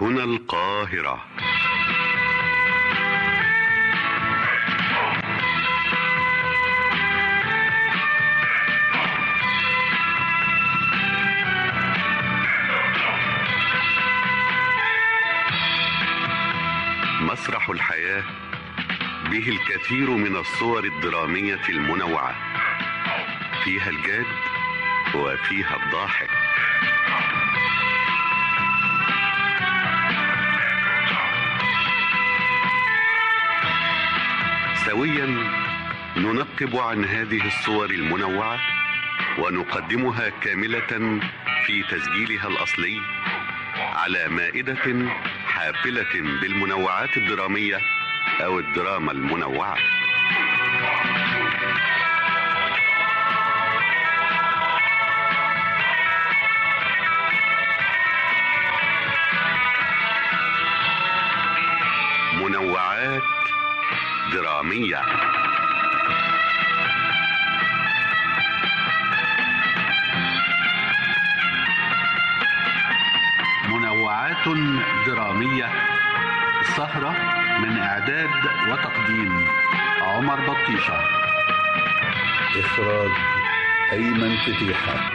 هنا القاهرة مسرح الحياة به الكثير من الصور الدرامية المنوعة فيها الجاد وفيها الضاحك سويا ننقب عن هذه الصور المنوعة ونقدمها كاملة في تسجيلها الأصلي على مائدة حافلة بالمنوعات الدرامية أو الدراما المنوعة منوعات درامية منوعات درامية السهرة من إعداد وتقديم عمر بطيشة إخراج أيمن فتيحة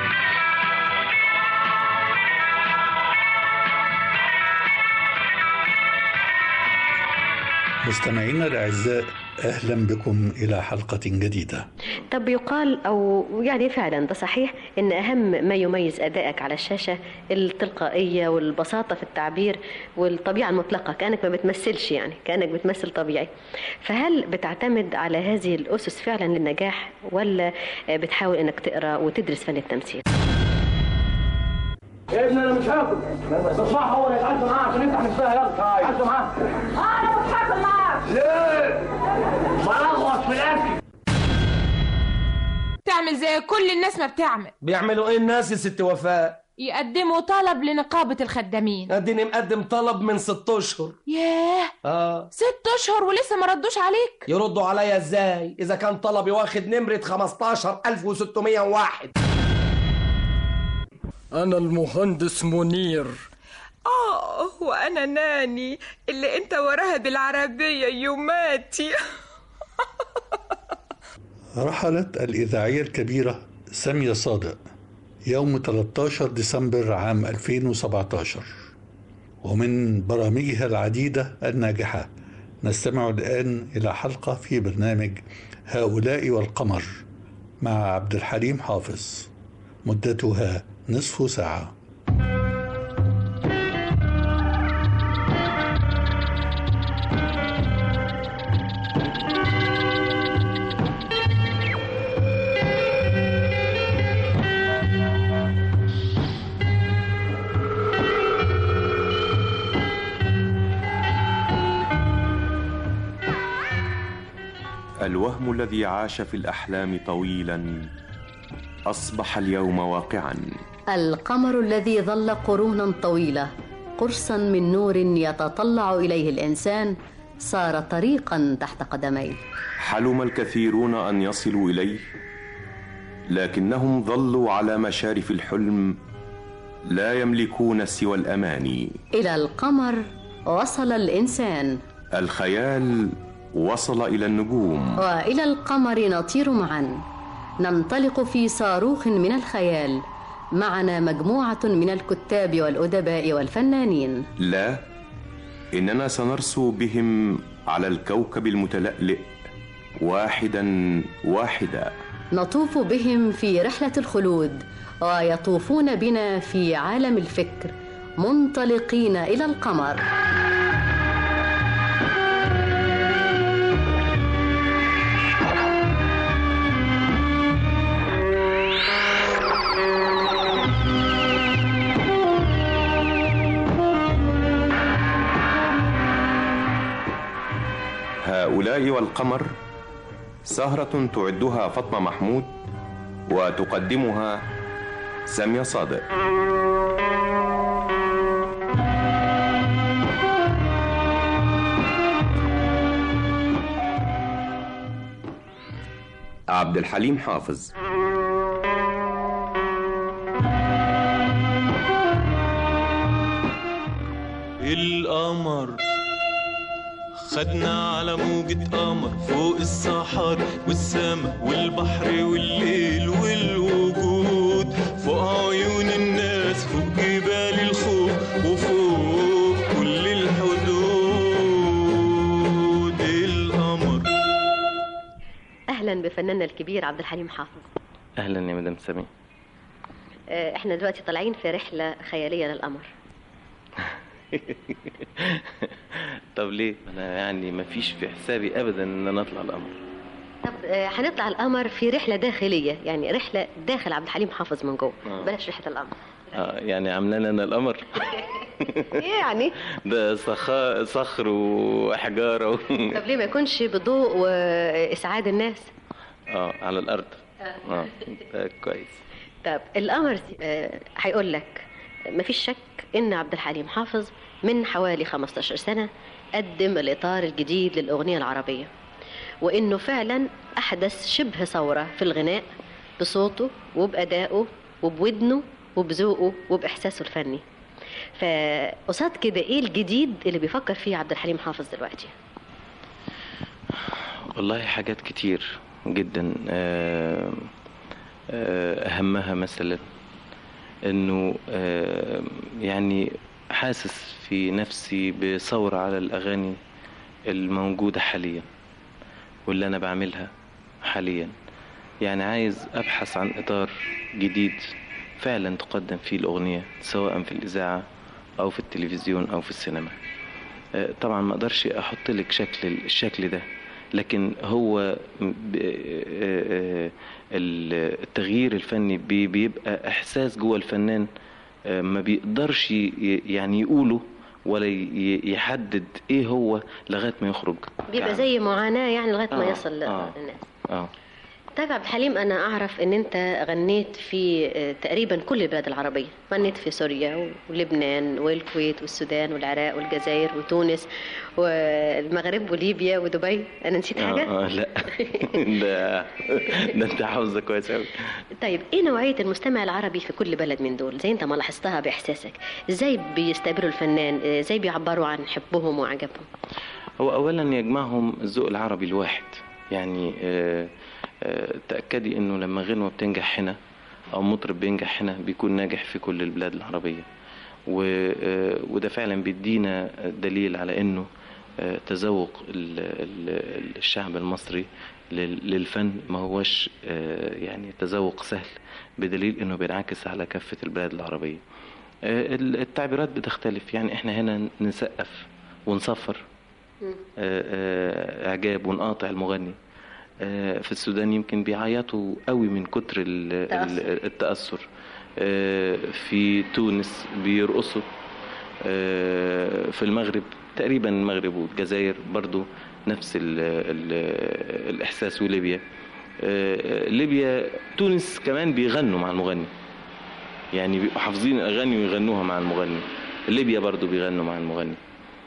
مستمعينا الأعزاء أهلا بكم إلى حلقة جديدة طب يقال او يعني فعلا ده صحيح ان اهم ما يميز ادائك على الشاشه التلقائيه والبساطه في التعبير والطبيعه المطلقه كانك ما بتمثلش يعني كانك بتمثل طبيعي فهل بتعتمد على هذه الاسس فعلا للنجاح ولا بتحاول انك تقرا وتدرس فن التمثيل يا ابني انا مش هاكل بصباح هو اللي يتعشى معاه عشان نفتح نفسها يلا يتعشى معاه انا مش هاكل معاك ليه؟ بلغوص في الاكل تعمل زي كل الناس ما بتعمل بيعملوا ايه الناس يا ست وفاء يقدموا طلب لنقابة الخدامين اديني مقدم طلب من ست اشهر ياه اه ست اشهر ولسه ما ردوش عليك يردوا عليا ازاي اذا كان طلبي واخد نمرة 15601 أنا المهندس منير آه وأنا ناني اللي أنت وراها بالعربية يوماتي رحلت الإذاعية الكبيرة سامية صادق يوم 13 ديسمبر عام 2017 ومن برامجها العديدة الناجحة نستمع الآن إلى حلقة في برنامج هؤلاء والقمر مع عبد الحليم حافظ مدتها نصف ساعة الوهم الذي عاش في الاحلام طويلا اصبح اليوم واقعا القمر الذي ظل قرونا طويله قرصا من نور يتطلع اليه الانسان صار طريقا تحت قدميه حلم الكثيرون ان يصلوا اليه لكنهم ظلوا على مشارف الحلم لا يملكون سوى الاماني الى القمر وصل الانسان الخيال وصل الى النجوم والى القمر نطير معا ننطلق في صاروخ من الخيال معنا مجموعه من الكتاب والادباء والفنانين لا اننا سنرسو بهم على الكوكب المتلألئ واحدا واحدا نطوف بهم في رحله الخلود ويطوفون بنا في عالم الفكر منطلقين الى القمر هؤلاء والقمر سهرة تعدها فاطمة محمود وتقدمها سامية صادق عبد الحليم حافظ القمر خدنا على موجة قمر فوق الصحار والسما والبحر والليل والوجود فوق عيون الناس فوق جبال الخوف وفوق كل الحدود القمر اهلا بفناننا الكبير عبد الحليم حافظ اهلا يا مدام سامي آه، احنا دلوقتي طالعين في رحله خياليه للقمر طب ليه انا يعني ما فيش في حسابي ابدا ان انا اطلع القمر طب آه، هنطلع القمر في رحله داخليه يعني رحله داخل عبد الحليم حافظ من جوه آه. بلاش رحله القمر اه يعني عاملين انا القمر يعني ده صخا صخر وحجاره و... طب ليه ما يكونش بضوء واسعاد الناس اه على الارض اه ده كويس طب القمر آه، هيقول لك مفيش شك ان عبد الحليم حافظ من حوالي 15 سنه قدم الاطار الجديد للاغنيه العربيه وانه فعلا احدث شبه ثوره في الغناء بصوته وبادائه وبودنه وبذوقه وباحساسه الفني فقصاد كده ايه الجديد اللي بيفكر فيه عبد الحليم حافظ دلوقتي والله حاجات كتير جدا آه، آه، اهمها مثلا انه آه، يعني حاسس في نفسي بثورة على الاغاني الموجودة حاليا واللي انا بعملها حاليا يعني عايز ابحث عن اطار جديد فعلا تقدم فيه الاغنية سواء في الاذاعة او في التلفزيون او في السينما آه، طبعا ما اقدرش احط لك شكل الشكل ده لكن هو ب- آه، آه، التغيير الفني بي- بيبقى احساس جوه الفنان آه، ما بيقدرش ي- يعني يقوله ولا ي- يحدد ايه هو لغايه ما يخرج بيبقى زي معاناه يعني لغايه ما آه، يصل آه. للناس اه طيب عبد الحليم انا اعرف ان انت غنيت في آه، تقريبا كل البلاد العربيه غنيت في سوريا ولبنان والكويت والسودان والعراق والجزائر وتونس والمغرب وليبيا ودبي انا نسيت حاجه اه, آه لا ده ده انت حافظه كويس قوي طيب ايه نوعيه المستمع العربي في كل بلد من دول زي انت ما لاحظتها باحساسك ازاي بيستقبلوا الفنان آه، ازاي بيعبروا عن حبهم وعجبهم هو اولا يجمعهم الذوق العربي الواحد يعني آه، آه، تاكدي انه لما غنوه بتنجح هنا او مطرب بينجح هنا بيكون ناجح في كل البلاد العربيه و- آه، وده فعلا بيدينا دليل على انه آه، تذوق ال- ال- الشعب المصري لل- للفن ما هوش آه، يعني تذوق سهل بدليل انه بينعكس على كافه البلاد العربيه آه، ال- التعبيرات بتختلف يعني احنا هنا نسقف ونصفر آه، آه، اعجاب ونقاطع المغني آه، في السودان يمكن بيعيطوا قوي من كتر ال- ال- التاثر آه، في تونس بيرقصوا آه، في المغرب تقريبا المغرب والجزائر برضو نفس ال ال الاحساس وليبيا آه، ليبيا تونس كمان بيغنوا مع المغني يعني بيبقوا حافظين اغاني ويغنوها مع المغني ليبيا برضو بيغنوا مع المغني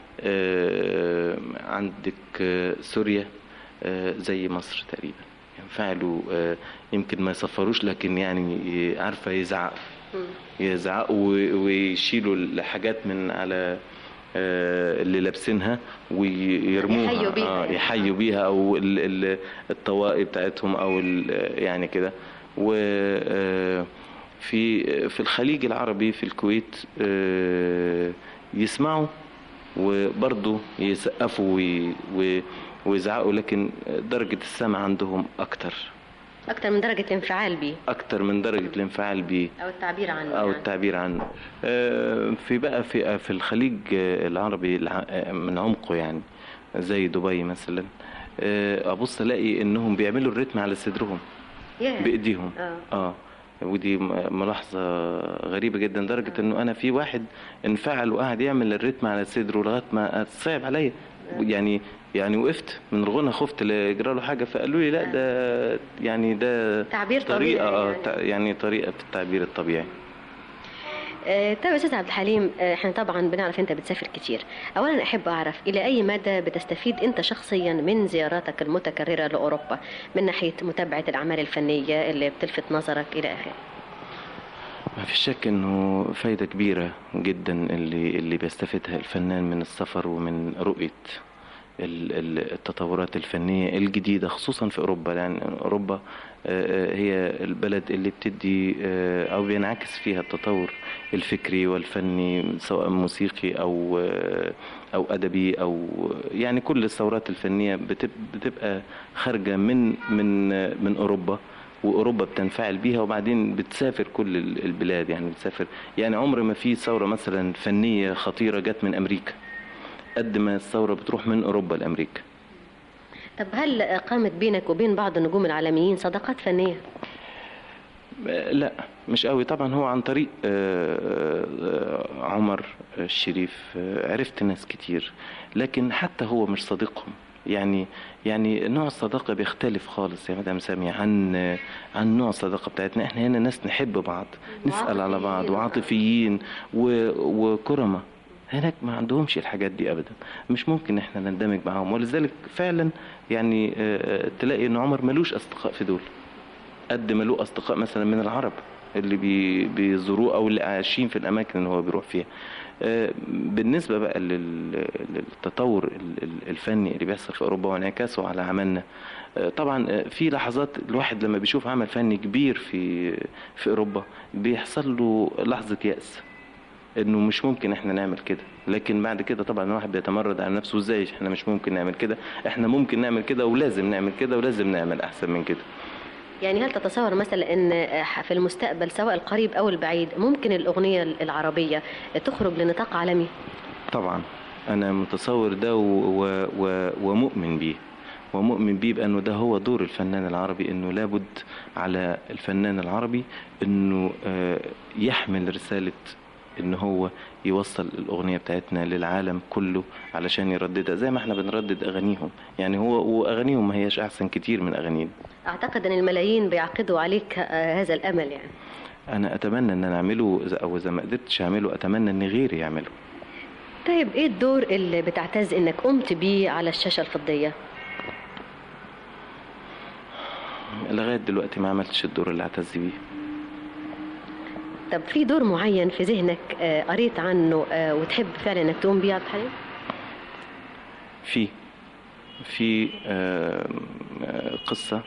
آه، عندك آه، سوريا آه، زي مصر تقريبا ينفعلوا آه، يمكن ما يصفروش لكن يعني ي- عارفه يزعقوا يزعقوا و- ويشيلوا الحاجات من على آه، اللي لابسينها ويرموها يحيوا بيها آه، يعني. يحيوا بيها او ال- ال- الطواقي بتاعتهم او ال- يعني كده و آه، في في الخليج العربي في الكويت آه، يسمعوا وبرضه يسقفوا وي- وي- ويزعقوا لكن درجة السمع عندهم أكتر اكتر من درجه الانفعال بيه أكتر من درجة الانفعال بيه او التعبير عنه أو يعني. التعبير عنه آه، في بقى في في الخليج آه، العربي الع- آه، من عمقه يعني زي دبي مثلا آه، أبص ألاقي إنهم بيعملوا الريتم على صدرهم ياه. بإيديهم اه اه ودي م- ملاحظة غريبة جدا لدرجة انه انا في واحد انفعل وقعد يعمل الريتم على صدره لغاية ما صعب عليا يعني يعني وقفت من الغنى خفت لا يجرى له حاجة فقالوا لي لا ده يعني ده تعبير طريقة طبيعي آه، يعني. تع- يعني طريقة في التعبير الطبيعي آه، طيب يا استاذ عبد الحليم آه، احنا طبعا بنعرف انت بتسافر كتير اولا احب اعرف الى اي مدى بتستفيد انت شخصيا من زياراتك المتكرره لاوروبا من ناحيه متابعه الاعمال الفنيه اللي بتلفت نظرك الى اخره ما في شك انه فايدة كبيرة جدا اللي اللي بيستفيدها الفنان من السفر ومن رؤية ال- ال- التطورات الفنية الجديدة خصوصا في أوروبا لأن أوروبا آه، آه، هي البلد اللي بتدي آه، أو بينعكس فيها التطور الفكري والفني سواء موسيقي أو آه، أو أدبي أو يعني كل الثورات الفنية بتب- بتبقى خارجة من من آه، من أوروبا واوروبا بتنفعل بيها وبعدين بتسافر كل ال- البلاد يعني بتسافر يعني عمر ما في ثوره مثلا فنيه خطيره جت من امريكا قد ما الثوره بتروح من اوروبا لامريكا طب هل قامت بينك وبين بعض النجوم العالميين صداقات فنية؟ آه، لا مش قوي طبعا هو عن طريق آه، آه، عمر الشريف آه، عرفت ناس كتير لكن حتى هو مش صديقهم يعني يعني نوع الصداقة بيختلف خالص يا مدام سامية عن عن نوع الصداقة بتاعتنا احنا هنا ناس نحب بعض نسأل على بعض وعاطفيين و- وكرمة هناك ما عندهمش الحاجات دي ابدا مش ممكن احنا نندمج معاهم ولذلك فعلا يعني آه، آه، تلاقي ان عمر ملوش اصدقاء في دول قد ما له اصدقاء مثلا من العرب اللي بي بيزوروه او اللي عايشين في الاماكن اللي هو بيروح فيها آه، بالنسبه بقى لل- للتطور ال- ال- الفني اللي بيحصل في اوروبا وانعكاسه على عملنا آه، طبعا آه، في لحظات الواحد لما بيشوف عمل فني كبير في في اوروبا بيحصل له لحظه يأس انه مش ممكن احنا نعمل كده لكن بعد كده طبعا الواحد بيتمرد على نفسه ازاي احنا مش ممكن نعمل كده احنا ممكن نعمل كده ولازم نعمل كده ولازم نعمل احسن من كده يعني هل تتصور مثلا ان في المستقبل سواء القريب او البعيد ممكن الاغنيه العربيه تخرج لنطاق عالمي؟ طبعا انا متصور ده و... و... و... ومؤمن بيه ومؤمن بيه بانه ده هو دور الفنان العربي انه لابد على الفنان العربي انه آه، يحمل رساله ان هو يوصل الاغنيه بتاعتنا للعالم كله علشان يرددها زي ما احنا بنردد اغانيهم يعني هو واغانيهم ما هياش احسن كتير من اغانينا اعتقد ان الملايين بيعقدوا عليك آه، هذا الامل يعني انا اتمنى ان انا اعمله إذا- او اذا ما قدرتش اعمله اتمنى ان غيري يعمله طيب ايه الدور اللي بتعتز انك قمت بيه على الشاشه الفضيه؟ لغايه دلوقتي ما عملتش الدور اللي اعتز بيه طب في دور معين في ذهنك آه، قريت عنه آه، وتحب فعلا انك تقوم بيه يا عبد الحليم؟ في في آه، آه، قصة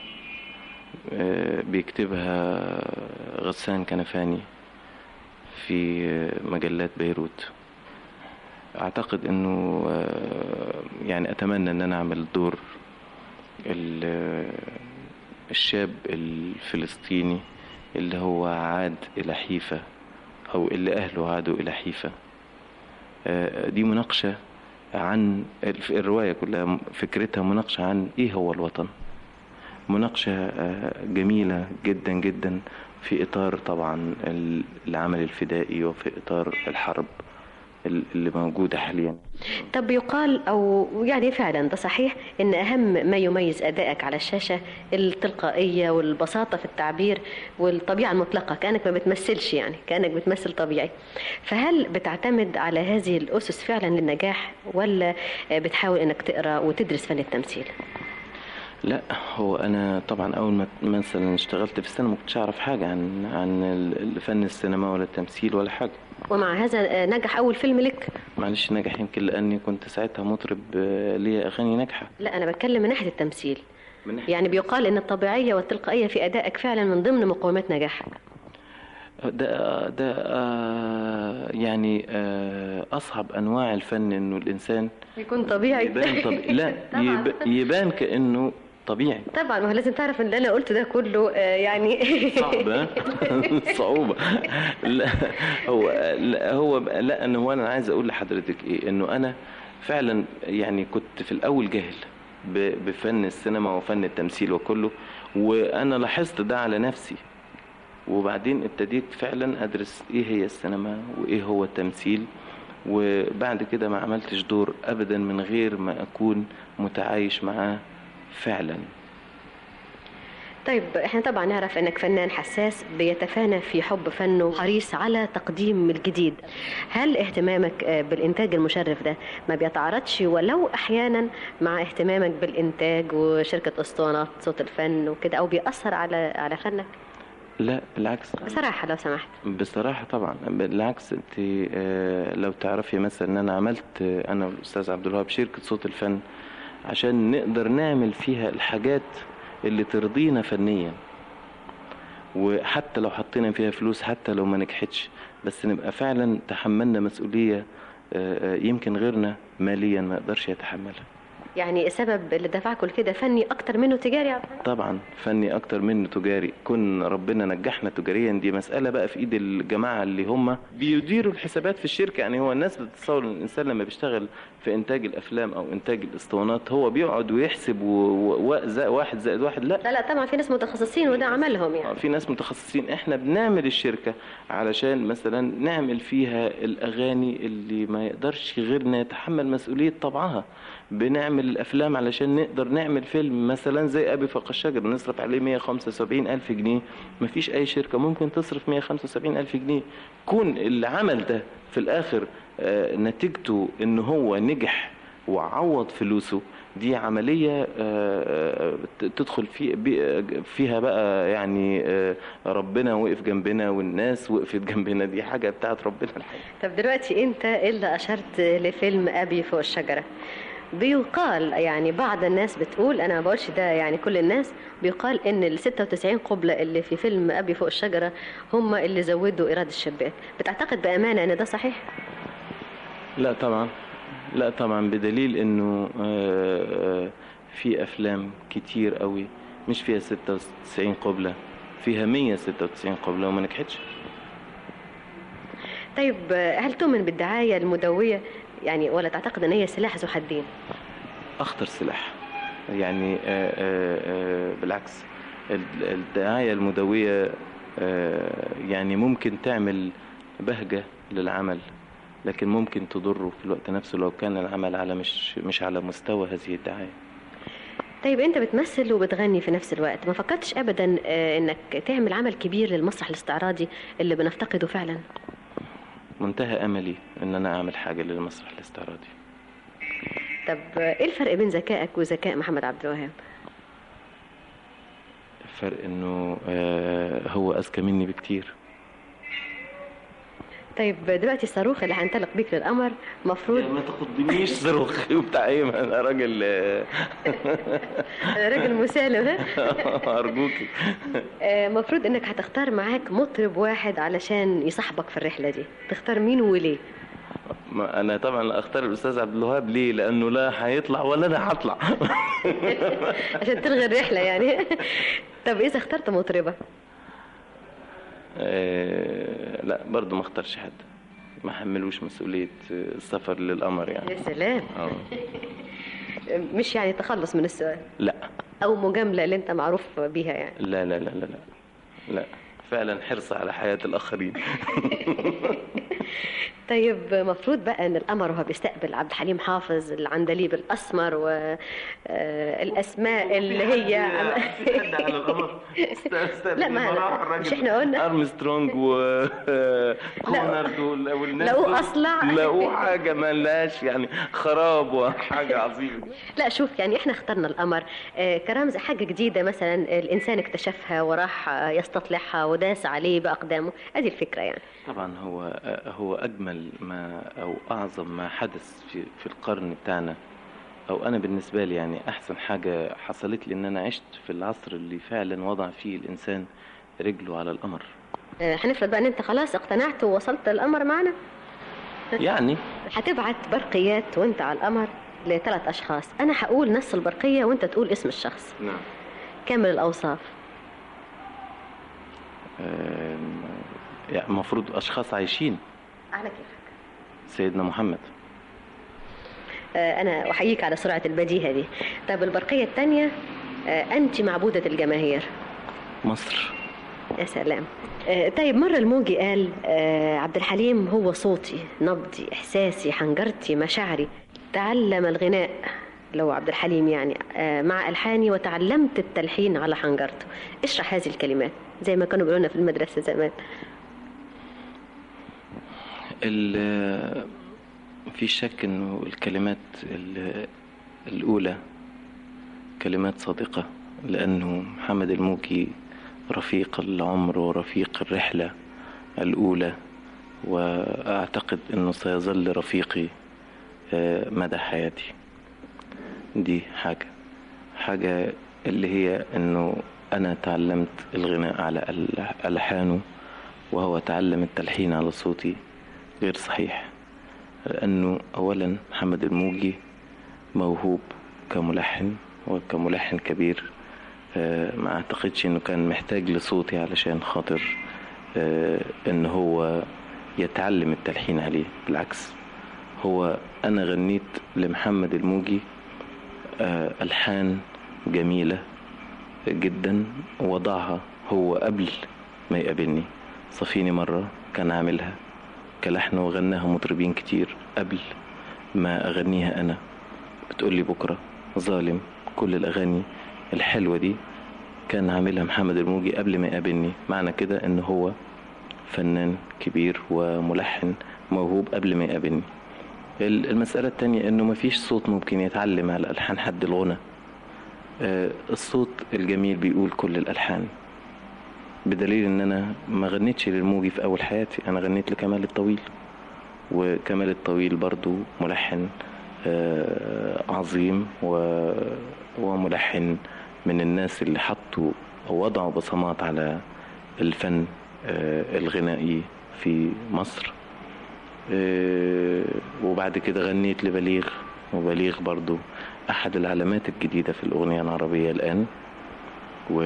آه، بيكتبها غسان كنفاني في آه، مجلات بيروت أعتقد أنه آه، يعني أتمنى أن أنا أعمل دور ال- الشاب الفلسطيني اللي هو عاد إلى حيفا أو اللي أهله عادوا إلى حيفا آه، دي مناقشة عن الف- الرواية كلها فكرتها مناقشة عن إيه هو الوطن مناقشة آه، جميلة جدا جدا في إطار طبعا ال- العمل الفدائي وفي إطار الحرب ال- اللي موجودة حاليا طب يقال او يعني فعلا ده صحيح ان اهم ما يميز ادائك على الشاشه التلقائيه والبساطه في التعبير والطبيعه المطلقه كانك ما بتمثلش يعني كانك بتمثل طبيعي فهل بتعتمد على هذه الاسس فعلا للنجاح ولا بتحاول انك تقرا وتدرس فن التمثيل لا هو انا طبعا اول ما مثلا اشتغلت في السينما ما كنتش اعرف حاجه عن عن ال- فن السينما ولا التمثيل ولا حاجه ومع هذا نجح اول فيلم لك معلش نجح يمكن لاني كنت ساعتها مطرب آه، ليا اغاني ناجحه لا انا بتكلم من ناحيه التمثيل من ناحية يعني بيقال ان الطبيعيه والتلقائيه في ادائك فعلا من ضمن مقومات نجاحك ده ده آه، يعني آه، اصعب انواع الفن انه الانسان يكون طبيعي يبان طب... لا يب... يبان كانه طبيعي طبعا ما هو لازم تعرف ان اللي انا قلته ده كله آه، يعني صعب ها؟ صعوبة لا هو لا هو لا انه هو انا عايز اقول لحضرتك ايه انه انا فعلا يعني كنت في الاول جاهل ب- بفن السينما وفن التمثيل وكله وانا لاحظت ده على نفسي وبعدين ابتديت فعلا ادرس ايه هي السينما وايه هو التمثيل وبعد كده ما عملتش دور ابدا من غير ما اكون متعايش معاه فعلا طيب احنا طبعا نعرف انك فنان حساس بيتفانى في حب فنه حريص على تقديم الجديد هل اهتمامك آه، بالانتاج المشرف ده ما بيتعارضش ولو احيانا مع اهتمامك بالانتاج وشركه اسطوانات صوت الفن وكده او بيأثر على على فنك لا بالعكس بصراحة لو سمحت بصراحة طبعا بالعكس انت آه، لو تعرفي مثلا ان انا عملت آه، انا والاستاذ عبد الوهاب شركة صوت الفن عشان نقدر نعمل فيها الحاجات اللي ترضينا فنيا وحتى لو حطينا فيها فلوس حتى لو ما نجحتش بس نبقى فعلا تحملنا مسؤولية آه، آه، يمكن غيرنا ماليا ما يقدرش يتحملها يعني السبب اللي دفعكم لكده فني أكتر منه تجاري يا عبد الحليم؟ طبعا فني اكتر منه تجاري كن ربنا نجحنا تجاريا دي مسألة بقى في ايد الجماعة اللي هم بيديروا الحسابات في الشركة يعني هو الناس بتتصور ان الانسان لما بيشتغل في انتاج الافلام او انتاج الاسطوانات هو بيقعد ويحسب و... و... و... واحد زائد واحد لا لا لا طبعا في ناس متخصصين وده عملهم يعني في ناس متخصصين احنا بنعمل الشركة علشان مثلا نعمل فيها الاغاني اللي ما يقدرش غيرنا يتحمل مسؤولية طبعها بنعمل الافلام علشان نقدر نعمل فيلم مثلا زي ابي فوق الشجر نصرف عليه 175 الف جنيه مفيش اي شركة ممكن تصرف 175 الف جنيه كون اللي عمل ده في الاخر آه، نتيجته ان هو نجح وعوض فلوسه دي عملية آه، آه، تدخل في بي- فيها بقى يعني آه، ربنا وقف جنبنا والناس وقفت جنبنا دي حاجة بتاعت ربنا الحقيقة طب دلوقتي انت اللي اشرت لفيلم ابي فوق الشجره بيقال يعني بعض الناس بتقول انا ما بقولش ده يعني كل الناس بيقال ان ال 96 قبله اللي في فيلم ابي فوق الشجره هم اللي زودوا ايراد الشباك بتعتقد بامانه ان ده صحيح لا طبعا لا طبعا بدليل انه آه، آه، في افلام كتير قوي مش فيها 96 قبلة فيها 196 قبلة وما نجحتش طيب هل تؤمن بالدعايه المدويه يعني ولا تعتقد ان هي سلاح ذو حدين اخطر سلاح يعني آه، آه، آه، بالعكس ال- الدعاية المدوية آه، يعني ممكن تعمل بهجة للعمل لكن ممكن تضره في الوقت نفسه لو كان العمل على مش مش على مستوى هذه الدعاية طيب انت بتمثل وبتغني في نفس الوقت ما فكرتش ابدا آه، انك تعمل عمل كبير للمسرح الاستعراضي اللي بنفتقده فعلا منتهى املي ان انا اعمل حاجة للمسرح الاستعراضي طب آه، ايه الفرق بين ذكائك وذكاء محمد عبد الوهاب الفرق انه آه، هو اذكى مني بكتير طيب دلوقتي الصاروخ اللي هينطلق بيك للقمر مفروض ما تاخدنيش صاروخ وبتاع ايه ما انا راجل آه، راجل مسالم ها ارجوكي آه، مفروض انك هتختار معاك مطرب واحد علشان يصاحبك في الرحله دي تختار مين وليه ما انا طبعا اختار الاستاذ عبد الوهاب ليه لانه لا هيطلع ولا انا هطلع عشان تلغي الرحله يعني طب اذا اخترت مطربه آه، لا برضو ما اختارش حد ما حملوش مسؤولية السفر للقمر يعني يا سلام اه مش يعني تخلص من السؤال لا او مجامله اللي انت معروف بيها يعني لا لا لا لا لا لا فعلا حرص على حياة الآخرين طيب مفروض بقى ان القمر وهو بيستقبل عبد الحليم حافظ العندليب الاسمر والاسماء اللي هي على القمر لا ما مش احنا قلنا ارمسترونج و كونرد وال- والناس لقوه دول أصلع. لقوه حاجة ما لهاش يعني خراب وحاجة عظيمة لا شوف يعني احنا اخترنا القمر آه، كرمز حاجة جديدة مثلا الإنسان اكتشفها وراح آه، يستطلعها وداس عليه بأقدامه هذه الفكرة يعني طبعا هو هو اجمل ما او اعظم ما حدث في في القرن بتاعنا او انا بالنسبه لي يعني احسن حاجه حصلت لي ان انا عشت في العصر اللي فعلا وضع فيه الانسان رجله على القمر آه، هنفرض بقى ان انت خلاص اقتنعت ووصلت القمر معنا يعني هتبعت برقيات وانت على القمر لثلاث أشخاص أنا هقول نص البرقية وانت تقول اسم الشخص نعم كامل الأوصاف آم، يعني المفروض اشخاص عايشين على كيفك سيدنا محمد آه، أنا أحييك على سرعة البديهة دي طب البرقية الثانية أنت معبودة الجماهير مصر يا سلام آه، طيب مرة الموجي قال آه، عبد الحليم هو صوتي نبضي إحساسي حنجرتي مشاعري تعلم الغناء لو عبد الحليم يعني آه، مع ألحاني وتعلمت التلحين على حنجرته اشرح هذه الكلمات زي ما كانوا بيقولوا لنا في المدرسة زمان ال- في شك انه الكلمات ال- الاولى كلمات صادقة لانه محمد الموكي رفيق العمر ورفيق الرحلة الأولى وأعتقد أنه سيظل رفيقي آه، مدى حياتي دي حاجة حاجة اللي هي أنه أنا تعلمت الغناء على أل- ألحانه وهو تعلم التلحين على صوتي غير صحيح لأنه أولا محمد الموجي موهوب كملحن وكملحن كبير آه، ما أعتقدش أنه كان محتاج لصوتي علشان خاطر آه، أن هو يتعلم التلحين عليه بالعكس هو أنا غنيت لمحمد الموجي آه، ألحان جميلة جدا وضعها هو قبل ما يقابلني صفيني مرة كان عاملها كلحن وغناها مطربين كتير قبل ما أغنيها أنا بتقولي بكرة ظالم كل الأغاني الحلوة دي كان عاملها محمد الموجي قبل ما يقابلني معنى كده إن هو فنان كبير وملحن موهوب قبل ما يقابلني ال- المسألة التانية إنه مفيش صوت ممكن يتعلم على ألحان حد الغنى آه، الصوت الجميل بيقول كل الألحان بدليل إن أنا ما غنيتش للموجي في أول حياتي أنا غنيت لكمال الطويل وكمال الطويل برضو ملحن آه، عظيم و- وملحن من الناس اللي حطوا أو وضعوا بصمات على الفن آه، الغنائي في مصر آه، وبعد كده غنيت لبليغ وبليغ برضو أحد العلامات الجديدة في الأغنية العربية الآن و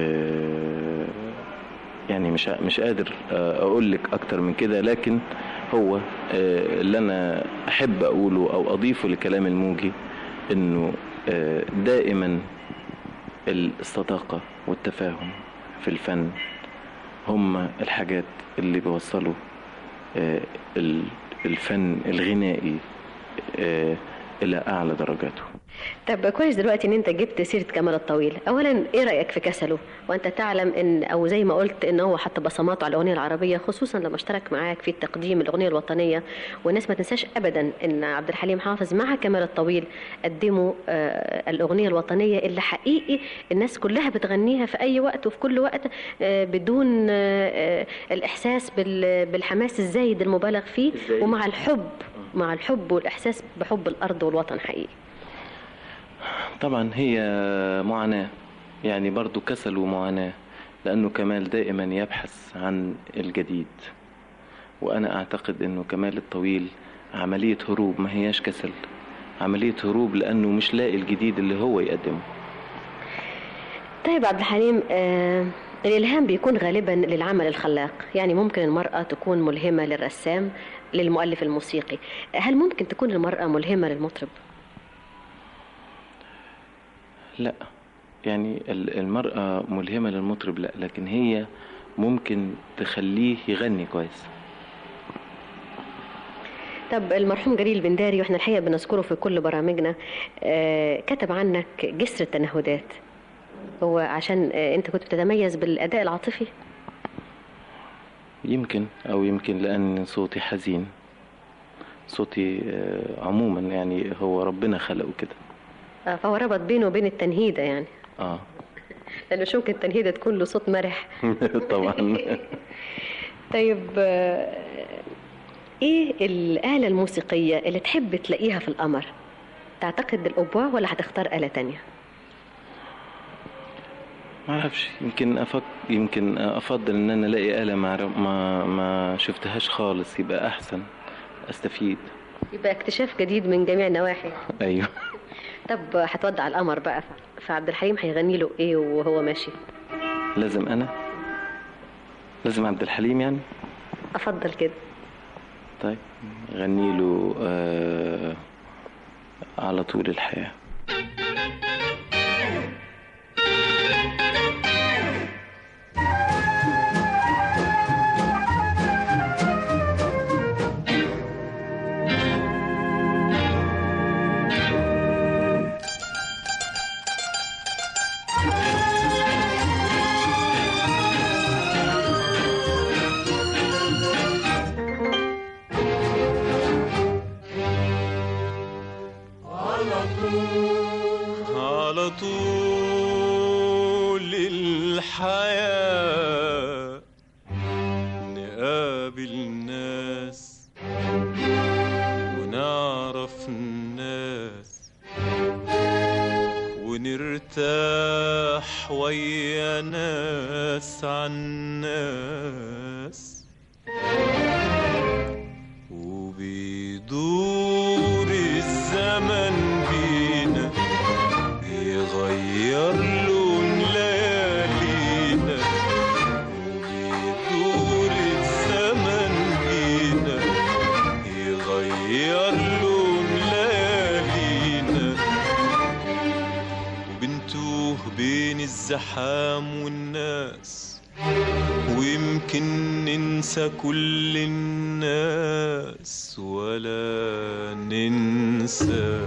يعني مش مش قادر آه، أقول لك أكتر من كده لكن هو آه، اللي أنا أحب أقوله أو أضيفه لكلام الموجي إنه آه، دائما الصداقة والتفاهم في الفن هم الحاجات اللي بيوصلوا آه، ال- الفن الغنائي آه، إلى أعلى درجاته طب كويس دلوقتي ان انت جبت سيره كمال الطويل اولا ايه رايك في كسله وانت تعلم ان او زي ما قلت ان هو حط بصماته على الاغنيه العربيه خصوصا لما اشترك معاك في تقديم الاغنيه الوطنيه والناس ما تنساش ابدا ان عبد الحليم حافظ مع كمال الطويل قدموا آه، الاغنيه الوطنيه اللي حقيقي الناس كلها بتغنيها في اي وقت وفي كل وقت آه، بدون آه، آه، الاحساس بال- بالحماس الزايد المبالغ فيه الزايد. ومع الحب مع الحب والاحساس بحب الارض والوطن حقيقي طبعا هي معاناة يعني برضو كسل ومعاناة لأنه كمال دائما يبحث عن الجديد وأنا أعتقد أنه كمال الطويل عملية هروب ما هياش كسل عملية هروب لأنه مش لاقي الجديد اللي هو يقدمه طيب عبد الحليم آه الإلهام بيكون غالبا للعمل الخلاق يعني ممكن المرأة تكون ملهمة للرسام للمؤلف الموسيقي هل ممكن تكون المرأة ملهمة للمطرب؟ لا يعني ال- المرأة ملهمة للمطرب لا لكن هي ممكن تخليه يغني كويس طب المرحوم جليل بنداري واحنا الحقيقة بنذكره في كل برامجنا آه كتب عنك جسر التنهدات هو عشان آه انت كنت بتتميز بالأداء العاطفي يمكن أو يمكن لأن صوتي حزين صوتي آه، عموما يعني هو ربنا خلقه كده آه فهو ربط بينه وبين التنهيدة يعني اه لأنه مش ممكن التنهيدة تكون له صوت مرح طبعا طيب آه، ايه الآلة الموسيقية اللي تحب تلاقيها في القمر؟ تعتقد الأوبوا ولا هتختار آلة تانية؟ ما اعرفش يمكن أفك... يمكن افضل ان انا الاقي آلة ما ما ما شفتهاش خالص يبقى احسن استفيد يبقى اكتشاف جديد من جميع النواحي ايوه طب هتودع القمر بقى فعبد الحليم هيغني له ايه وهو ماشي؟ لازم انا لازم عبد الحليم يعني افضل كده طيب غني له آه على طول الحياه على طول الحياة نقابل ناس ونعرف الناس ونرتاح ويا ناس عن ناس وبيدور الزمن بينا يغير لون ليالينا وبيدور الزمن بينا يغير لون ليالينا وبنتوه بين الزحام والناس ويمكن ننسى كل الناس ولا ننسى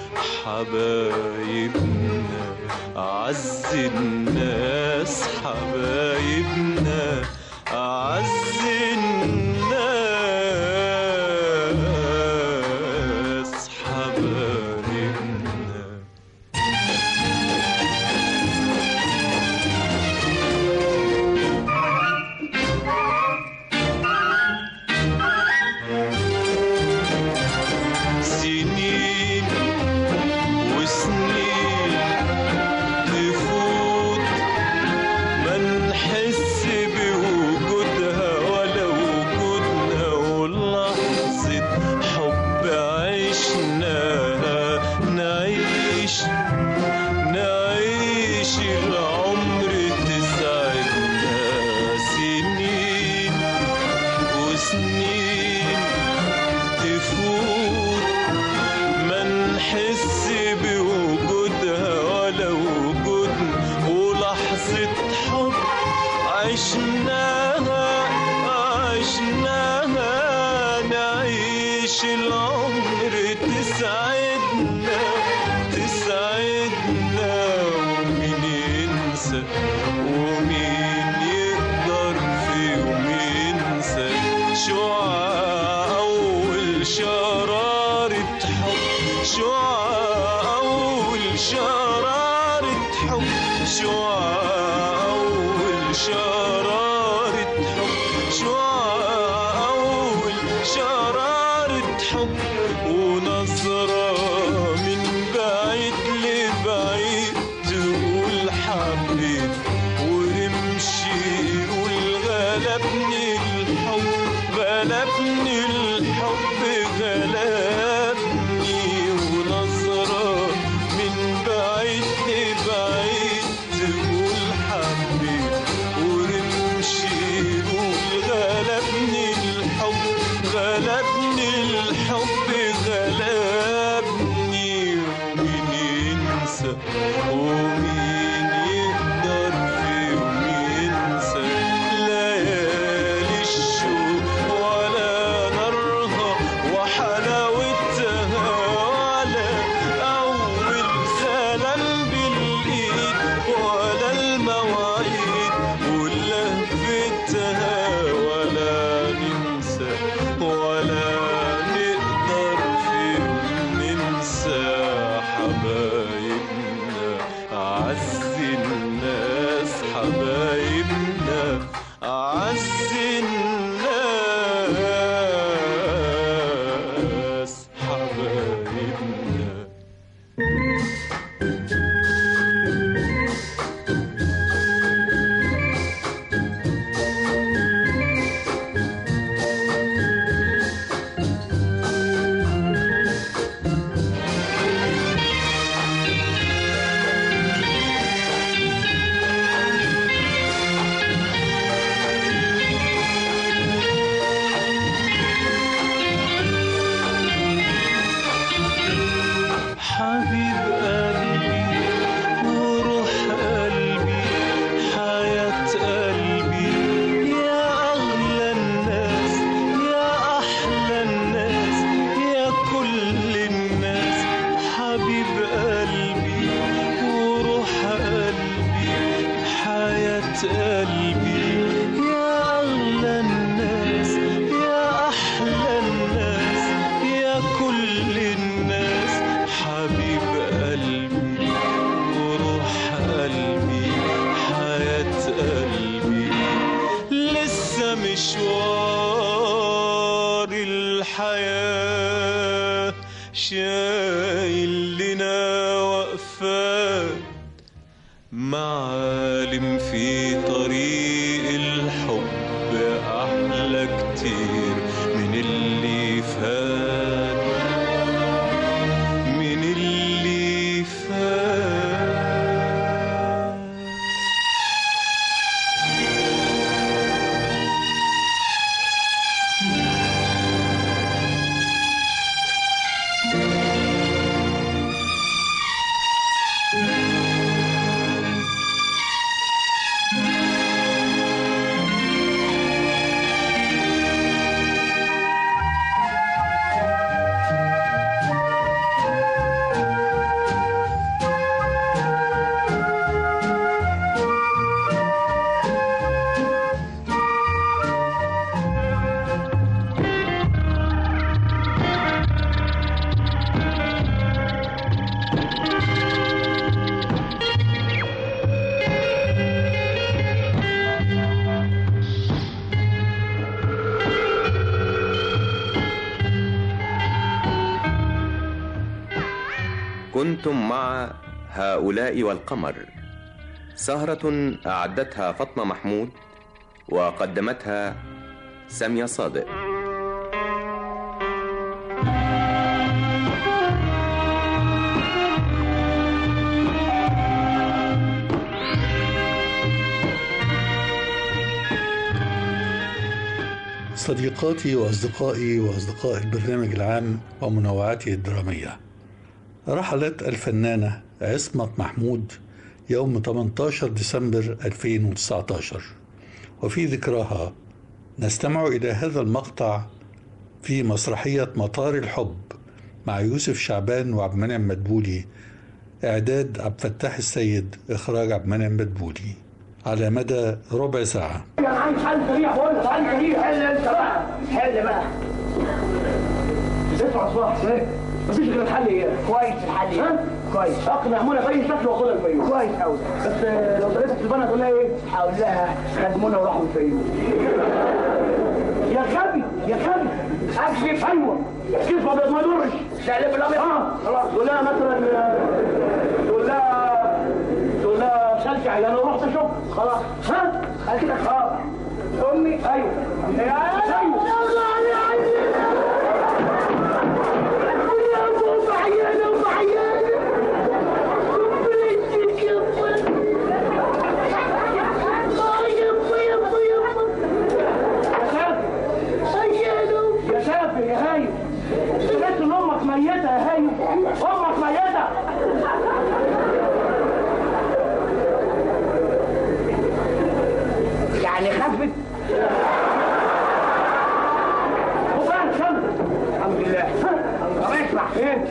حبايبنا أعز الناس حبايبنا أعز الناس حبايبنا سنين وسنين تفوت ما نحس بوجودها ولا وجودنا ولحظة حب عشناها نعيش نعيش العمر تسعدنا سنين وسنين تفوت ما نحس بوجودها ولا وجودنا ولحظة حب عشناها عشناها نعيش العمر تسعدنا تسعدنا ومين ينسى ومين يقدر في يوم ينسى شعاع أول شرارة حب شعاع أول شرارة حب شعاع أول شرارة حب شعاع أول شرارة حب ونظرة من بعيد لبعيد تقول حبيت ونمشي قول غلبني الحب غلبني الحب غلبني ونظرة من بعيد لبعيد تقول حبيت ونمشي قول غلبني الحب غلبني الحب غلبني ومين ينسى ومين يقدر في يوم ينسى ليالي الشوق ولا نارها وحلاوتها ولا أول سلام بالإيد ولا المواعيد ولهفتها ولا ننسى ولا نقدر في يوم ننسى حبايبنا أعز الناس حبايبنا أعز الناس حبايبنا حبيب قلبي وروح قلبي حياة قلبي يا أغلى الناس يا أحلى الناس يا كل الناس حبيب قلبي وروح قلبي حياة قلبي يا أغلى الناس يا أحلى الناس يا كل الناس حبيب قلبي وروح قلبي حياة معالم في طريق الحب أحلى كتير من اللي فات من اللي فات كنتم مع هؤلاء والقمر سهرة أعدتها فاطمة محمود وقدمتها سامية صادق صديقاتي وأصدقائي وأصدقاء البرنامج العام ومنوعاته الدرامية رحلت الفنانة عصمت محمود يوم 18 ديسمبر 2019 وفي ذكراها نستمع إلى هذا المقطع في مسرحية مطار الحب مع يوسف شعبان وعبد المنعم مدبولي إعداد عبد الفتاح السيد إخراج عبد المنعم مدبولي على مدى ربع ساعة انا عايز حل سريع بقول لك حل سريع حل انت بقى حل بقى اسمع صباح ايه مفيش غير الحل ايه كويس الحل ها كويس اقنع منى باي شكل واخدها الفيوم كويس قوي بس آه، لو طريقتك في البنا تقول لها ايه هقول لها خد منى وراحوا الفيوم يا غبي يا غبي اكذب ايوه كذب ابيض ما يضرش تقلب الابيض اه خلاص تقول لها مثلا آه، تقول لها تقول لها شلتي انا رحت اشوف خلاص ها قال كده اه امي ايوه ايوه يا سافر يا هايم سمعت ان امك ميته يا هايم امك ميته يعني خفت وبعد كمل الحمد لله طب اسمع ايه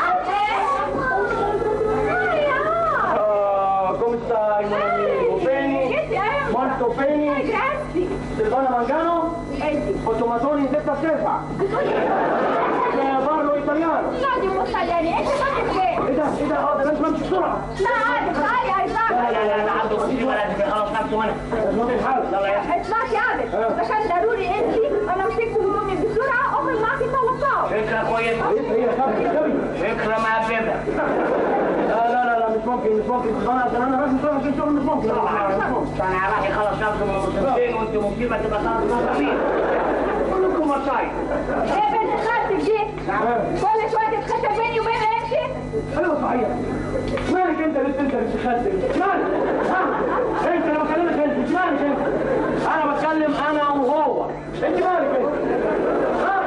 Ah, come stai, mon amico? Bene? Molto bene? Silvana Mangano? Con tomatoni in testa a sefa? Eh, parlo italiano لا دي مش طلياني انت فاكر ايه؟ ايه ده ايه ده اه ده لازم امشي بسرعه لا عادي عادي عايز لا لا لا لا عبده بسيطي ولا تبقى خلاص نفسه وانا لازم الحال يلا يا اسمعك يا عادل عشان ضروري انت انا مسكت هدومي بسرعه اخرج معاكي ثلاث فكرة كويسة هي فكرة مهببة لا لا لا لا مش ممكن مش ممكن انا عشان انا راجل صاحب عشان شغل مش ممكن مش ممكن انا راح يخلص نفسه من المسلمين وانت مصيبة تبقى صارت مصابين كلكم مصايب ايه بنت خالتك دي؟ كل شويه تتخشى بيني وبينها انت؟ ايوه صحيح مالك انت اللي انت اللي بتخدم مالك ها انت انا بكلمك انت مالك انت انا بتكلم انا وهو انت مالك انت ها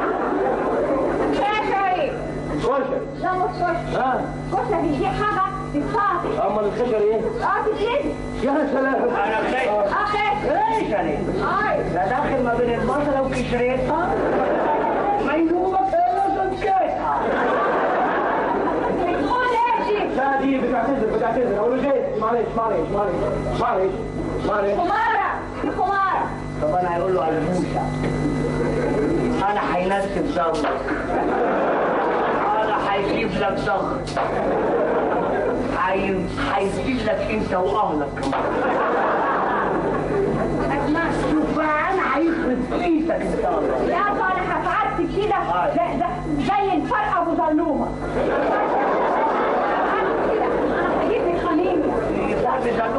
كشري كشري لا مش كشري ها كشري دي حاجه تتفاصل امال الخشر ايه اه تتلبس يا سلام انا بخير اه خشري خشري هاي لا داخل ما بين البصله وكشريتها مينوبه كده سكيتها بتقول ايه دي؟ لا دي بتعتذر بتعتذر اقول له جيت معلش معلش معلش معلش معلش خماره خماره طب انا هيقول له على الموسى انا هينسب ظهرك انا هيجيب لك ظهر هي- هيجيب لك انت واهلك اسمع شوف بقى انا هيخرب بيتك ان شاء الله يا صالح فعلت كده زي- زي- زي الفرقه ابو ظلومه كده انا هجيب لك خميمه صاحبي ده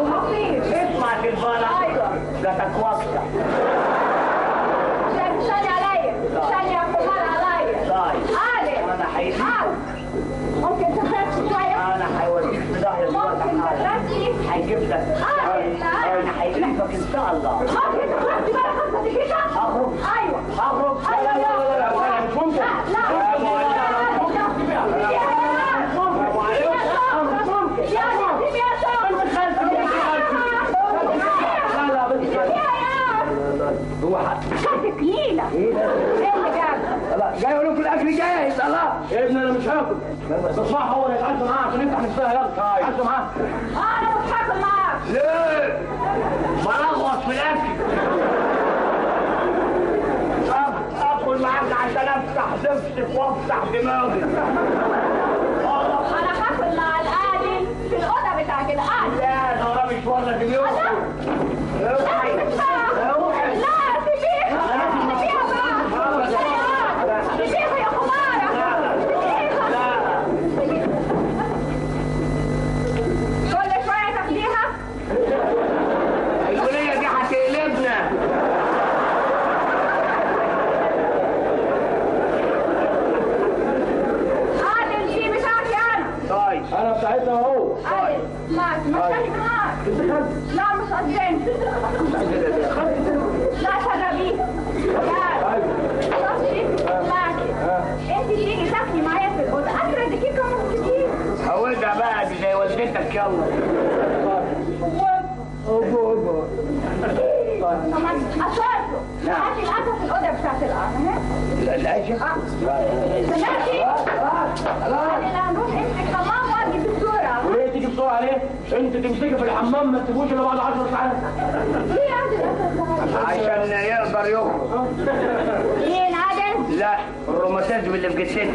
شاء الله خدتي بقى خمسة دقيقة اخرج ايوه اخرج لا لا لا لا لا مش ممكن لا هو حق تقيلة ايه ده؟ ايه اللي جاب لا جاي اقول لكم الاكل جاهز الله يا ابني انا مش هاكل بصراحه هو اللي يتعشى معاه عشان نفتح نفسها يلا اتعشى معاه انا مش هاكل معاك ليه؟ بلغوص في الاكل أب- اكل معاك عشان افتح نفسي وافتح دماغي انا هاكل مع القاضي في الاوضه بتاعت القاضي لا ده وراه مشوار لازم يوصل لا سيبيها سيبيها بقى سيبيها يا خمارة كل شوية تاخديها الولية دي هتقلبنا عادل دي بتاعتي انا طيب انا بتاعتنا اهو عادل معك مش معاك لا مش قصدين لا شربيه لا شربي معك انت تيجي تاكلي معايا في الاوضه اخر دقيقه مش كتير هودها بقى دي زي والدتك يلا كمان اصرته هاتي الاسد في الاوضه بتاعت الارض العيشة سمعتي؟ انا هنروح امسك حمام واجي بسرعه وليه تيجي بسرعة ليه؟ انت تمسكي في الحمام ما تسيبوش الا بعد 10 ساعات ليه عادل الاسد عشان يقدر يخرج مين عادل؟ لا الروماتيزم اللي في جسدك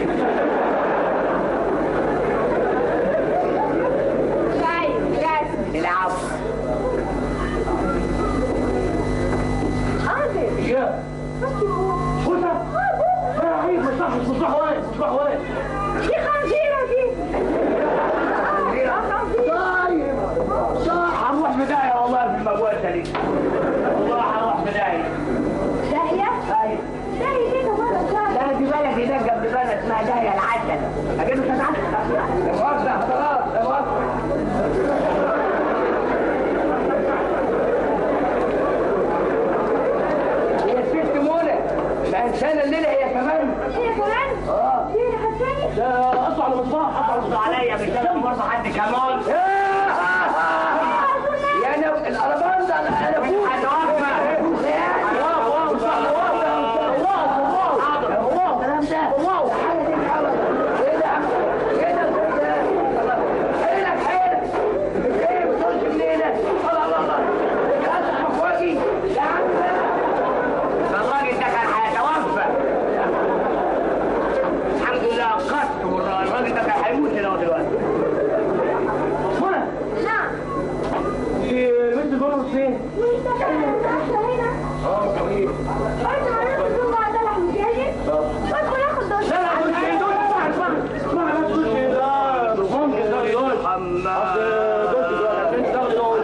شاي رسم العفو عادل يا فوزة يا عيب مصباح مصباح واقف مصباح واقف دي خنزيره دي طيب صح هنروح في داهية والله في المجوزة دي والله هنروح في داهية داهيه؟ ايوه داهيه دي كمان شاي لا دي بلد هناك جنب بلد اسمها داهية العسل اجيب لك عسل يا موزع خلاص يا موزع هي الست منى ما انسانة الليلة هي كمان هي كمان؟ اه دي اللي حساني؟ ده قصوا على مصباح قصوا عليا مش لازم برضه حد كمان يا انا القربان ده انا فوق الراجل ده كان هيتوفى الحمد لله انقذته والراجل الراجل ده كان هيموت هنا دلوقتي منى نعم دي بنت جوه فين؟ وانت كمان تحت هنا اه صحيح انت عرفت ثم ده لحم جاي ادخل اخد دش لا لا مش كده اسمع اسمع اسمع بس مش كده ممكن ده يقول حمام ممكن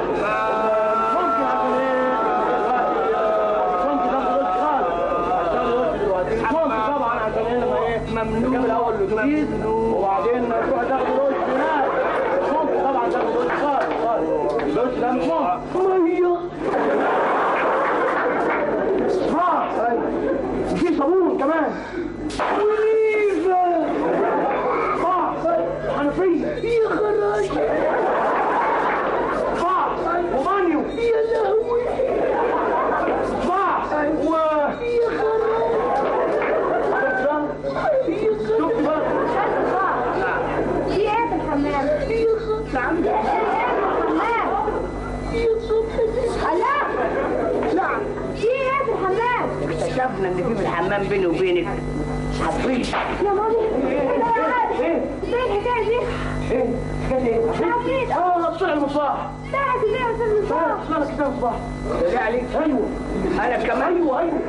عشان ايه ممكن تاخد دش خالص ممكن طبعا عشان ايه لما ايه ممنوع الاول لجديد وبعدين تروح تاخد دش هناك ممكن طبعا تاخد دش خالص خالص الدش ده مش ممكن ميه صح في صابون كمان وليفة صح حنفية يا خراج صح وبانيو يا لهوي صح و يا خراج شوف بقى دي ايه في الحمام؟ نعم دي ايه في الحمام؟ الله نعم دي ايه في الحمام؟ اكتشفنا ان في في الحمام بيني وبينك حفيظ يا مامي ايه ده يا عادل؟ ايه الحكايه دي؟ ايه كده ايه حفيظ اه طلع المصباح ده ازاي يا استاذ مصطفى؟ طلع لك كده المصباح طلع عليك ايوه انا كمان ايوه ايوه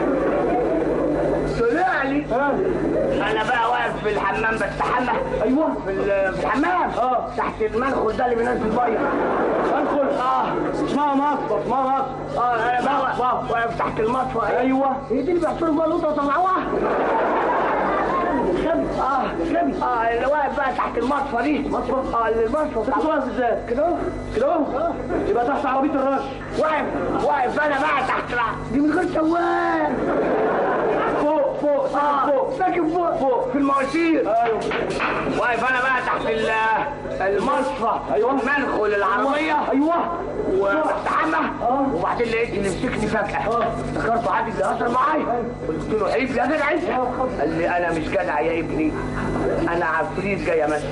طلع لي انا بقى واقف في الحمام بستحمى ايوه في ال- في الحمام اه تحت المنخل ده اللي بينزل الميه منخل اه اسمها مصفى اسمها مصفى اه انا بقى واقف- واقف تحت المصفى ايوه هي دي اللي بيحصلوا فيها القطه وطلعوها اه غبي اه اللي واقف بقى تحت المصفى دي مصفى اه المصفى بتاع واقف ازاي كده اهو كده اهو يبقى تحت عربيه الرش واقف واقف انا بقى تحت الع- دي من غير سواق فوق فوق ساكن فوق ساكن فوق فوق في المواسير ايوه واقف انا بقى تحت ال- المصفى ايوه منخل العربيه ايوه واستحمى وبعدين لقيت اللي مسكني فجاه افتكرته عادي بيهزر معايا قلت له عيب يا جدع انت قال لي انا مش جدع يا ابني انا عفريت جاي امس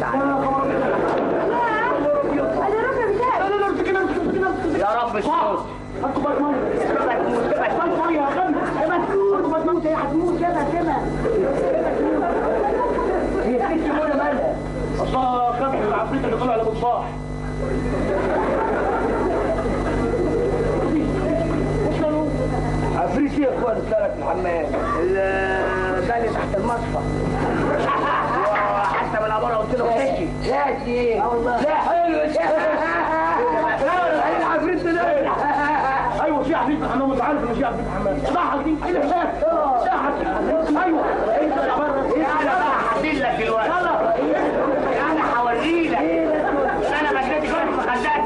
عليك يا رب الصوت اصلا خاف من العفريت اللي طلع لمصباح عفريت ايه يا اخوان اتسرق في الحمام ال- ده اللي تحت المصفى حتى من ابونا قلت له حكي حكي ايه لا حلو لا العفريت ده ايوه في عفريت في الحمام انت عارف ان في عفريت في الحمام صح دي ايوه انا بقى هدلك دلوقتي انا هوريلك انا بديت جوه في خداتك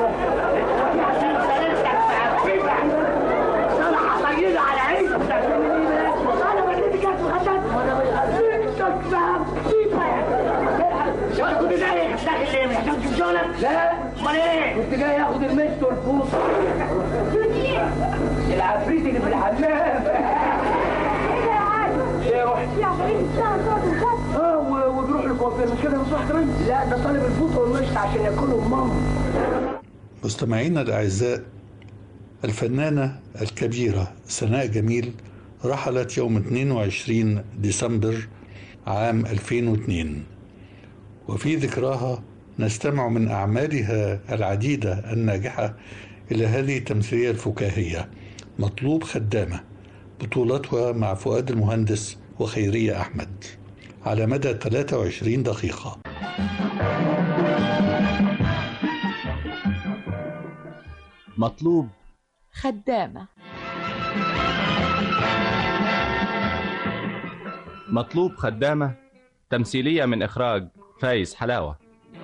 انا هطير على عينك انا بديت جوه في خداتك وانا كنت جاي داخل ليه مش هتمشي في شغلك؟ لا امال ايه؟ كنت جاي اخد المشط والفوط العفريت اللي في الحمام ايه روح اه و- وبيروح للكوافير مش كده يا مصلحة كمان؟ لا ده طالب الفوط والمشط عشان ياكلهم ماما مستمعينا الأعزاء الفنانة الكبيرة سناء جميل رحلت يوم 22 ديسمبر عام 2002 وفي ذكراها نستمع من أعمالها العديدة الناجحة إلى هذه التمثيلية الفكاهية مطلوب خدامة بطولتها مع فؤاد المهندس وخيرية أحمد على مدى 23 دقيقة مطلوب خدامة مطلوب خدامة تمثيلية من إخراج فايز حلاوة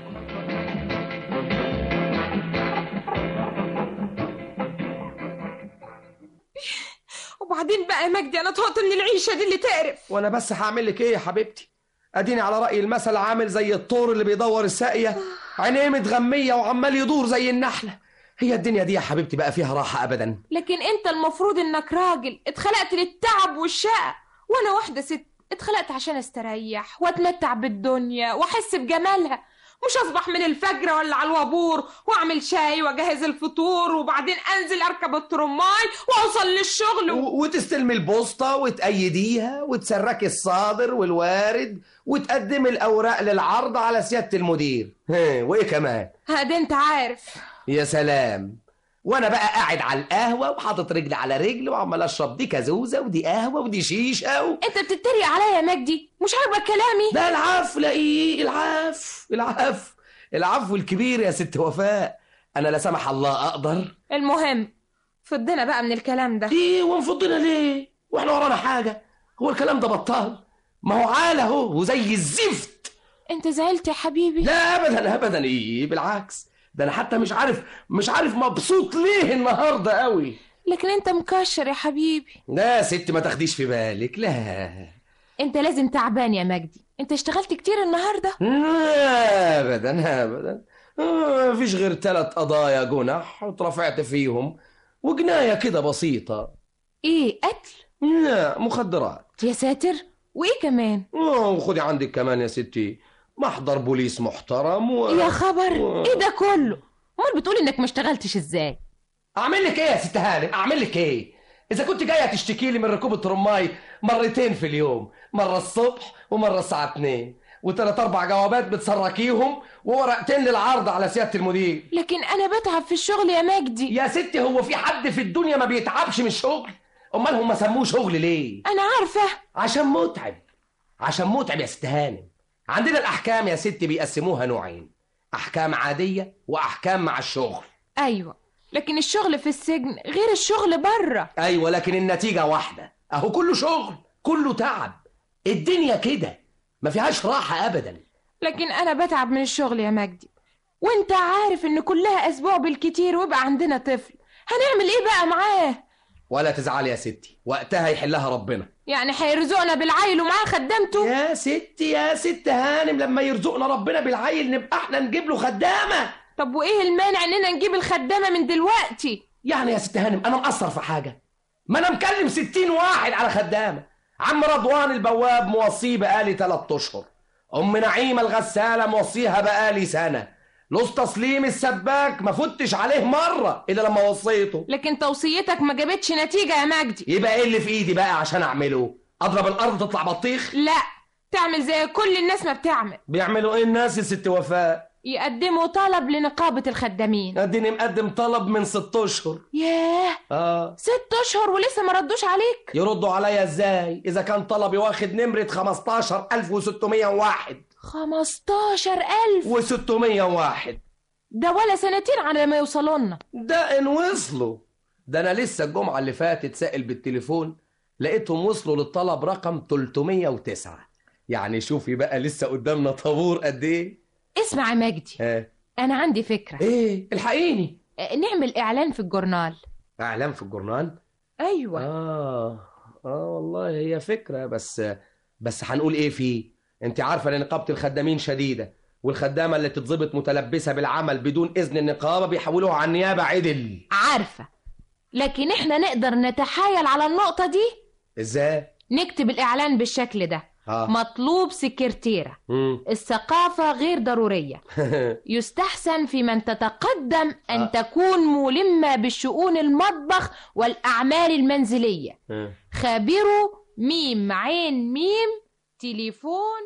وبعدين بقى يا مجدي انا طهقت من العيشه دي اللي تقرف وانا بس هعمل لك ايه يا حبيبتي اديني على راي المثل عامل زي الطور اللي بيدور الساقيه عينيه متغميه وعمال يدور زي النحله هي الدنيا دي يا حبيبتي بقى فيها راحه ابدا لكن انت المفروض انك راجل اتخلقت للتعب والشقة وانا واحدة ست اتخلقت عشان استريح واتمتع بالدنيا واحس بجمالها مش اصبح من الفجر ولا على الوابور واعمل شاي واجهز الفطور وبعدين انزل اركب الترماي واوصل للشغل و... و- وتستلمي البوسطه وتأيديها وتسركي الصادر والوارد وتقدمي الاوراق للعرض على سياده المدير ها، وايه كمان هادي انت عارف يا سلام وانا بقى قاعد على القهوه وحاطط رجل على رجل وعمال اشرب دي كازوزه ودي قهوه ودي شيشه و... انت بتتريق عليا يا مجدي مش عاجبك كلامي ده العفو لا ايه العفو العفو العفو الكبير يا ست وفاء انا لا سمح الله اقدر المهم فضنا بقى من الكلام ده ايه ونفضنا ليه واحنا ورانا حاجه هو الكلام ده بطال ما هو عال اهو وزي الزفت انت زعلت يا حبيبي لا ابدا ابدا ايه بالعكس ده انا حتى مش عارف مش عارف مبسوط ليه النهارده قوي لكن انت مكشر يا حبيبي لا يا ست ما تاخديش في بالك لا انت لازم تعبان يا مجدي انت اشتغلت كتير النهارده لا ابدا ابدا آه، مفيش غير ثلاث قضايا جنح اترفعت فيهم وجنايه كده بسيطه ايه قتل لا مخدرات يا ساتر وايه كمان اه وخدي عندك كمان يا ستي محضر بوليس محترم و... يا خبر و... ايه ده كله امال بتقول انك ما اشتغلتش ازاي اعمل لك ايه يا ست هانم اعمل لك ايه اذا كنت جايه تشتكي لي من ركوب الترماي مرتين في اليوم مره الصبح ومره الساعه 2 وثلاث اربع جوابات بتسركيهم وورقتين للعرض على سياده المدير لكن انا بتعب في الشغل يا مجدي يا ستي هو في حد في الدنيا ما بيتعبش من الشغل امال هم سموه شغل ليه انا عارفه عشان متعب عشان متعب يا ست هانم عندنا الاحكام يا ستي بيقسموها نوعين احكام عاديه واحكام مع الشغل ايوه لكن الشغل في السجن غير الشغل بره ايوه لكن النتيجه واحده اهو كله شغل كله تعب الدنيا كده ما فيهاش راحه ابدا لكن انا بتعب من الشغل يا مجدي وانت عارف ان كلها اسبوع بالكتير ويبقى عندنا طفل هنعمل ايه بقى معاه ولا تزعلي يا ستي وقتها يحلها ربنا يعني هيرزقنا بالعيل ومعاه خدامته يا ستي يا ست هانم لما يرزقنا ربنا بالعيل نبقى احنا نجيب له خدامه طب وايه المانع اننا نجيب الخدامه من دلوقتي يعني يا ست هانم انا مقصر في حاجه ما انا مكلم ستين واحد على خدامه عم رضوان البواب موصيه بقالي تلات اشهر ام نعيمه الغساله موصيها بقالي سنه لوس تسليم السباك ما فتش عليه مره الا لما وصيته لكن توصيتك ما جابتش نتيجه يا مجدي يبقى ايه اللي في ايدي بقى عشان اعمله اضرب الارض تطلع بطيخ لا تعمل زي كل الناس ما بتعمل بيعملوا ايه الناس يا ست وفاء يقدموا طلب لنقابه الخدامين اديني مقدم طلب من ست اشهر ياه اه ست اشهر ولسه ما ردوش عليك يردوا عليا ازاي اذا كان طلبي واخد نمره 15601 15000 و601 ده ولا سنتين على ما يوصلوا لنا ده ان وصلوا ده انا لسه الجمعه اللي فاتت سائل بالتليفون لقيتهم وصلوا للطلب رقم 309 يعني شوفي بقى لسه قدامنا طابور قد ايه اسمع يا مجدي ها انا عندي فكره ايه الحقيني آه، نعمل اعلان في الجورنال اعلان في الجورنال ايوه اه اه والله هي فكره بس بس هنقول ايه فيه انت عارفه ان نقابه الخدامين شديده والخدامه اللي تتظبط متلبسه بالعمل بدون اذن النقابه بيحولوها على النيابه عدل عارفه لكن احنا نقدر نتحايل على النقطه دي ازاي نكتب الاعلان بالشكل ده آه. مطلوب سكرتيره مم. الثقافه غير ضروريه يستحسن في من تتقدم أن آه. تكون ملمة بالشؤون المطبخ والأعمال المنزلية خابروا ميم عين ميم تليفون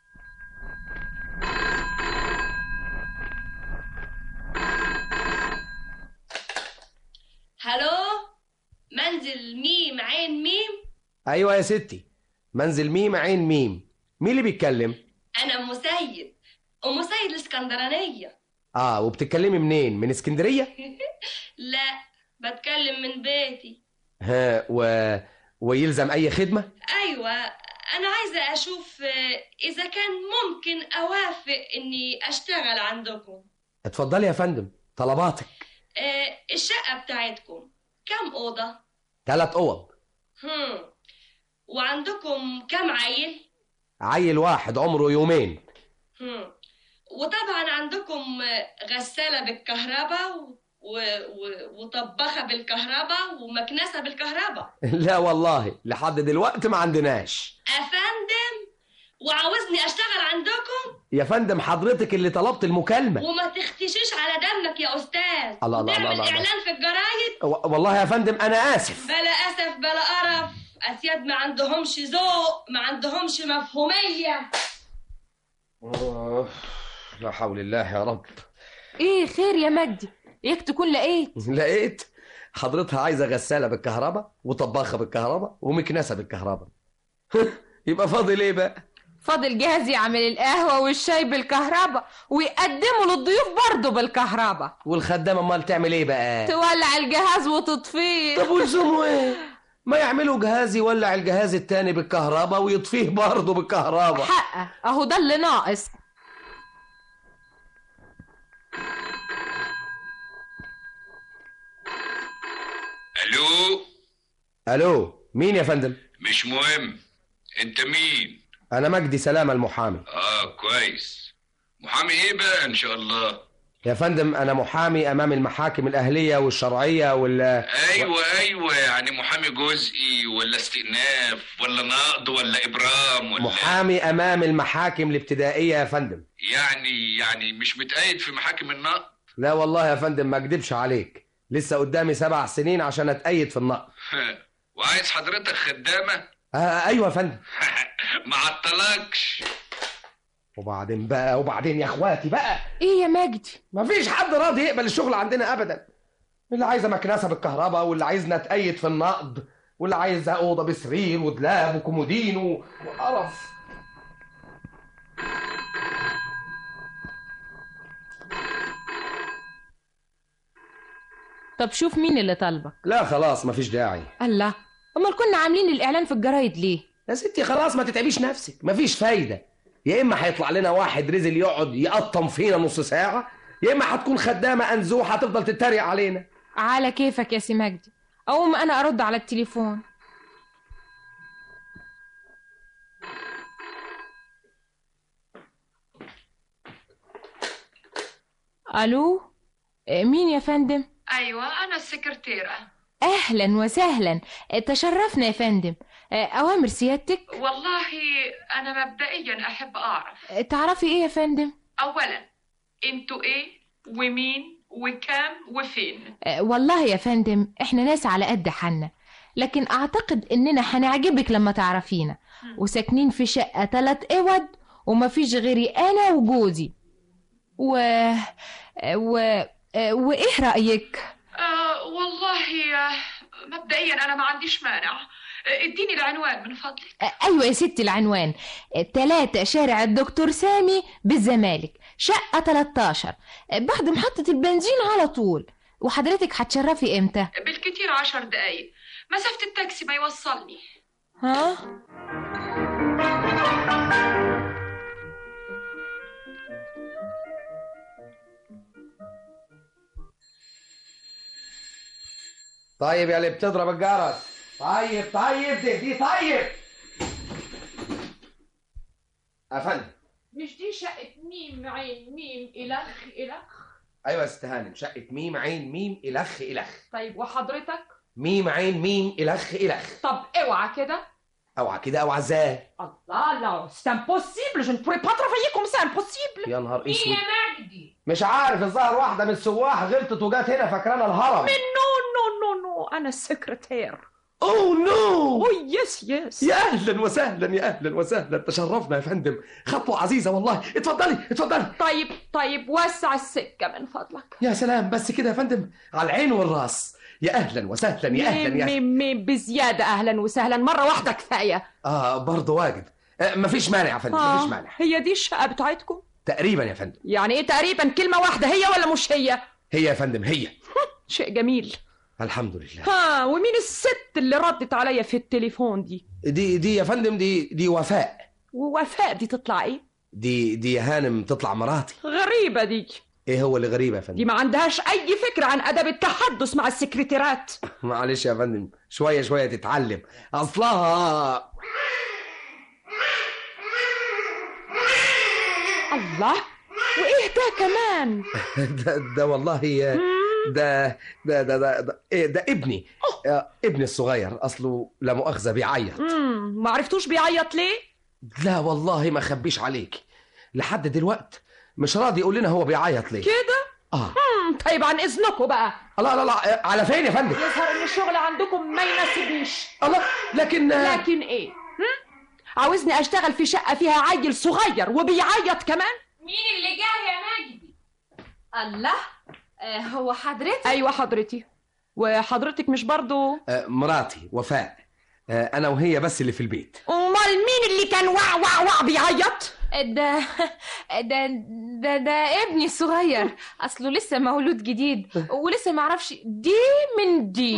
هلو منزل ميم عين ميم ايوه يا ستي منزل ميم عين ميم مين اللي بيتكلم انا ام سيد ام سيد الاسكندرانيه اه وبتتكلمي منين من اسكندريه لا بتكلم من بيتي ها و... ويلزم اي خدمه ايوه انا عايزه اشوف آه، اذا كان ممكن اوافق اني اشتغل عندكم اتفضلي يا فندم طلباتك آه، الشقه بتاعتكم كم اوضه ثلاث اوض هم. وعندكم كم عيل عيل واحد عمره يومين هم. وطبعا عندكم آه، غساله بالكهرباء و... و... و... وطباخه بالكهرباء ومكنسه بالكهرباء لا والله لحد دلوقتي ما عندناش افندم وعاوزني اشتغل عندكم يا فندم حضرتك اللي طلبت المكالمه وما تختشيش على دمك يا استاذ الله الله الله تعمل الله الله. اعلان في الجرايد و- والله يا فندم انا اسف بلا اسف بلا قرف اسياد ما عندهمش ذوق ما عندهمش مفهوميه آه، لا حول الله يا رب ايه خير يا مجدي اياك تكون لقيت لقيت حضرتها عايزه غساله بالكهرباء وطباخه بالكهرباء ومكنسه بالكهرباء يبقى فاضل ايه بقى فاضل جهاز يعمل القهوة والشاي بالكهرباء ويقدمه للضيوف برضه بالكهرباء والخدامه امال تعمل ايه بقى تولع الجهاز وتطفيه طب ولزومه ايه ما يعملوا جهاز يولع الجهاز التاني بالكهرباء ويطفيه برضه بالكهرباء حقه اهو ده اللي ناقص الو الو مين يا فندم مش مهم انت مين انا مجدي سلامه المحامي اه كويس محامي ايه بقى ان شاء الله يا فندم انا محامي امام المحاكم الاهليه والشرعيه وال ايوه ايوه يعني محامي جزئي ولا استئناف ولا نقض ولا ابرام ولا محامي امام المحاكم الابتدائيه يا فندم يعني يعني مش متقيد في محاكم النقض لا والله يا فندم ما اكدبش عليك لسه قدامي سبع سنين عشان اتأيد في النقد وعايز حضرتك خدامه آه ايوه يا فندم ما عطلكش وبعدين بقى وبعدين يا اخواتي بقى ايه يا مجدي مفيش حد راضي يقبل الشغل عندنا ابدا اللي عايزه مكنسه بالكهرباء واللي عايزنا نتأيد في النقد واللي عايزه اوضه بسرير ودلاب وكومودين و- وقرف طب شوف مين اللي طالبك لا خلاص مفيش داعي الله امال كنا عاملين الاعلان في الجرايد ليه يا ستي خلاص ما تتعبيش نفسك مفيش فايده يا اما هيطلع لنا واحد رزل يقعد يقطم فينا نص ساعه يا اما هتكون خدامه انزوحه تفضل تتريق علينا على كيفك يا سي مجدي اقوم انا ارد على التليفون الو آه، مين يا فندم ايوه انا السكرتيره اهلا وسهلا آه، تشرفنا يا فندم آه، اوامر سيادتك والله انا مبدئيا احب اعرف آه، تعرفي ايه يا فندم اولا انتوا ايه ومين وكام وفين آه، والله يا فندم احنا ناس على قد حالنا لكن اعتقد اننا هنعجبك لما تعرفينا وساكنين في شقة تلات اوض ومفيش غيري انا وجوزي و... و... آه، وايه رأيك آه والله آه، مبدئيا انا ما عنديش مانع آه، اديني العنوان من فضلك آه، ايوه يا ستي العنوان آه، تلاتة شارع الدكتور سامي بالزمالك شقة 13 آه، بعد محطة البنزين على طول وحضرتك هتشرفي امتى بالكتير عشر دقايق مسافة التاكسي ما يوصلني ها طيب يا اللي بتضرب الجرس طيب طيب دي دي طيب افندم مش دي شقة ميم عين ميم إلخ إلخ ايوه يا ست هانم شقه ميم عين ميم الخ الخ طيب وحضرتك ميم عين ميم الخ الخ طب اوعى كده اوعى كده اوعى ازاي الله لا c'est impossible je ne pourrais pas travailler comme ça impossible يا نهار مين اسود يا مجدي مش عارف الظاهر واحده من السواح غلطت وجات هنا فاكرانا الهرم من نو نو نو نو أنا السكرتير اوه نو اوه يس يس يا اهلا وسهلا يا اهلا وسهلا تشرفنا يا فندم خطوه عزيزه والله اتفضلي اتفضلي طيب طيب وسع السكة من فضلك يا سلام بس كده يا فندم على العين والراس يا اهلا وسهلا يا اهلا يا ميم ميم بزيادة أهلا وسهلا مرة واحدة كفاية اه برضه واجب آه مفيش مانع يا فندم مفيش مانع هي دي الشقة بتاعتكم تقريبا يا فندم يعني ايه تقريبا كلمة واحدة هي ولا مش هي هي يا فندم هي شيء جميل الحمد لله ها ومين الست اللي ردت عليا في التليفون دي دي دي يا فندم دي دي وفاء ووفاء دي تطلع ايه دي دي يا هانم تطلع مراتي غريبة دي ايه هو اللي غريب يا دي فندم ما عندهاش اي فكرة عن ادب التحدث مع السكرتيرات معلش يا فندم شويه شويه تتعلم اصلها الله وايه ده كمان ده, ده والله ده ده ده ده, ده, إيه ده ابني آه، ابني الصغير اصله لا مؤاخذه بيعيط امم ما عرفتوش بيعيط ليه لا والله ما اخبيش عليك لحد دلوقت مش راضي يقول لنا هو بيعيط ليه كده اه امم طيب عن اذنكم بقى لا لا لا على فين يا فندم يظهر ان الشغل عندكم ما يناسبنيش الله لكن لكن ايه هم؟ عاوزني اشتغل في شقة فيها عيل صغير وبيعيط كمان مين اللي جاي يا مجدي الله آه هو حضرتك ايوه حضرتي وحضرتك مش برضو آه، مراتي وفاء آه، انا وهي بس اللي في البيت امال مين اللي كان وع وع وع بيعيط ده ده ده ده ابني الصغير اصله لسه مولود جديد ولسه ما عرفش دي من دي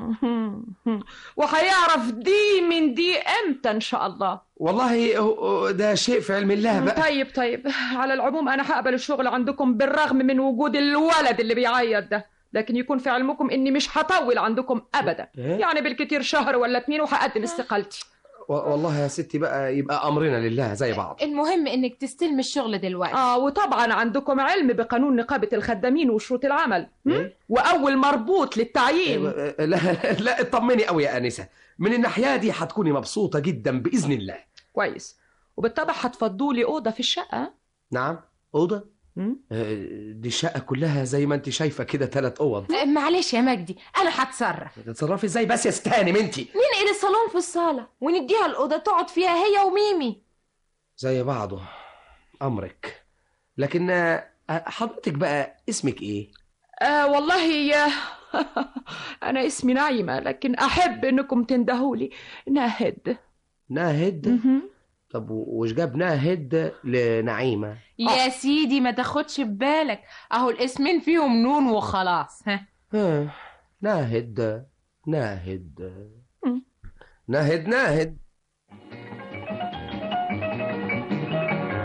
وهيعرف دي من دي امتى ان شاء الله والله هو- ده شيء في علم الله بقى طيب طيب على العموم انا هقبل الشغل عندكم بالرغم من وجود الولد اللي بيعيط ده لكن يكون في علمكم اني مش هطول عندكم ابدا إيه؟ يعني بالكتير شهر ولا اتنين وهقدم استقالتي و- والله يا ستي بقى يبقى امرنا لله زي بعض المهم انك تستلمي الشغل دلوقتي اه وطبعا عندكم علم بقانون نقابة الخدامين وشروط العمل م? واول مربوط للتعيين آه، لا لا اطمني قوي يا انسه من الناحيه دي هتكوني مبسوطه جدا باذن الله كويس وبالطبع هتفضوا لي اوضه في الشقه نعم اوضه آه، دي الشقه كلها زي ما انت شايفه كده ثلاث اوض آه، معلش يا مجدي انا هتصرف تتصرفي ازاي بس يا ستاني منتي ننقل الصالون في الصالة ونديها الأوضة تقعد فيها هي وميمي زي بعضه امرك لكن آه، حضرتك بقى اسمك ايه آه والله يا انا اسمي نايمه لكن احب انكم تندهولي ناهد ناهد طب وش جاب ناهد لنعيمه يا سيدي ما تاخدش ببالك اهو الاسمين فيهم نون وخلاص ها آه، ناهد ناهد ناهد ناهد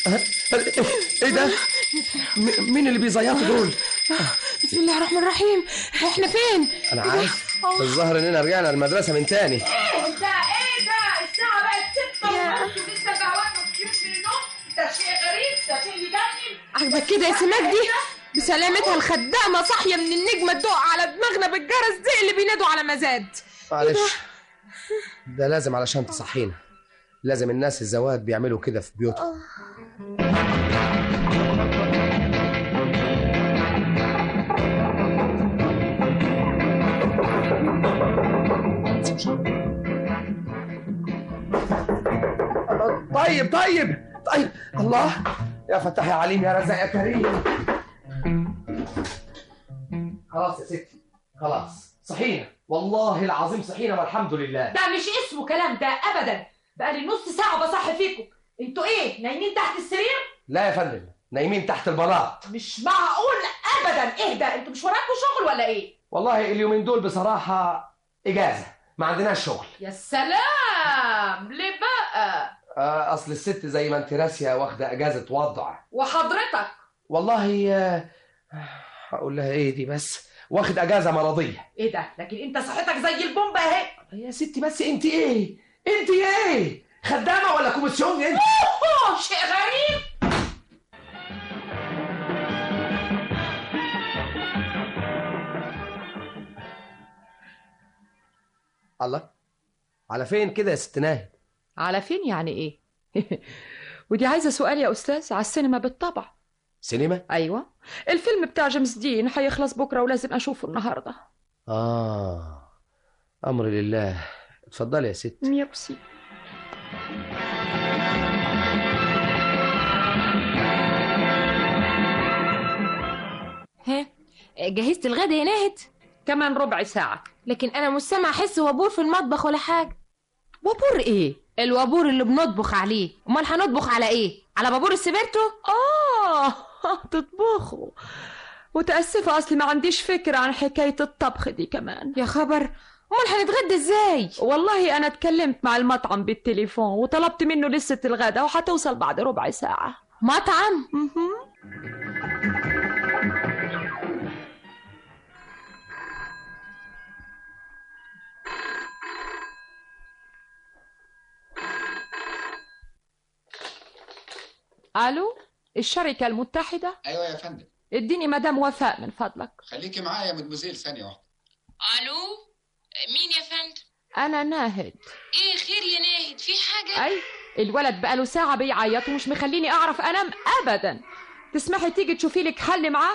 ايه ده م- مين اللي بيزيطوا دول بسم الله الرحمن الرحيم احنا فين انا عارف الظاهر اننا رجعنا المدرسه من تاني ايه ده ايه ده الساعة بقت ستة ونص ولسه جعان وكتير من النوم ده شيء غريب ده شيء يجنن عجبك كده يا سماك دي بسلامتها الخدامة صاحية من النجمة تدق على دماغنا بالجرس دي اللي بينادوا على مزاد معلش ده لازم علشان تصحينا لازم الناس الزواد بيعملوا كده في بيوتهم طيب طيب طيب الله يا فتاح يا عليم يا رزاق يا كريم خلاص يا ستي خلاص صحينا والله العظيم صحينا والحمد لله ده مش اسمه كلام ده ابدا بقالي نص ساعه بصحي فيكم انتوا ايه نايمين تحت السرير لا يا فندم نايمين تحت البلاط مش معقول ابدا ايه ده انتوا مش وراكوا شغل ولا ايه والله اليومين دول بصراحة إجازة ما عندناش شغل يا سلام ليه بقى آه، أصل الست زي ما أنت راسية واخدة إجازة وضع وحضرتك والله آه، هقول لها إيه دي بس واخد إجازة مرضية ايه ده لكن انت صحتك زي البومبا اهي يا ستي بس أنت إيه أنت إيه خدامة ولا كوميسيون أنت أوه، شيء غريب الله على فين كده يا ست ناهد على فين يعني ايه ودي عايزه سؤال يا استاذ على السينما بالطبع سينما ايوه الفيلم بتاع جيمس دين هيخلص بكره ولازم اشوفه النهارده آه أمر لله اتفضلي يا ست ميرسي ها جهزت الغدا يا ناهد كمان ربع ساعه لكن انا مش سامعه احس وابور في المطبخ ولا حاجه وابور ايه الوابور اللي بنطبخ عليه امال هنطبخ على ايه على بابور السبرتو اه تطبخوا متاسفه اصلي ما عنديش فكره عن حكايه الطبخ دي كمان يا خبر امال هنتغدى ازاي والله انا اتكلمت مع المطعم بالتليفون وطلبت منه لسه الغدا وهتوصل بعد ربع ساعه مطعم الو الشركه المتحده ايوه يا فندم اديني مدام وفاء من فضلك خليكي معايا يا مدموزيل ثانيه واحده الو مين يا فندم انا ناهد ايه خير يا ناهد في حاجه اي الولد بقاله ساعه بيعيط ومش مخليني اعرف انام ابدا تسمحي تيجي تشوفي لك حل معاه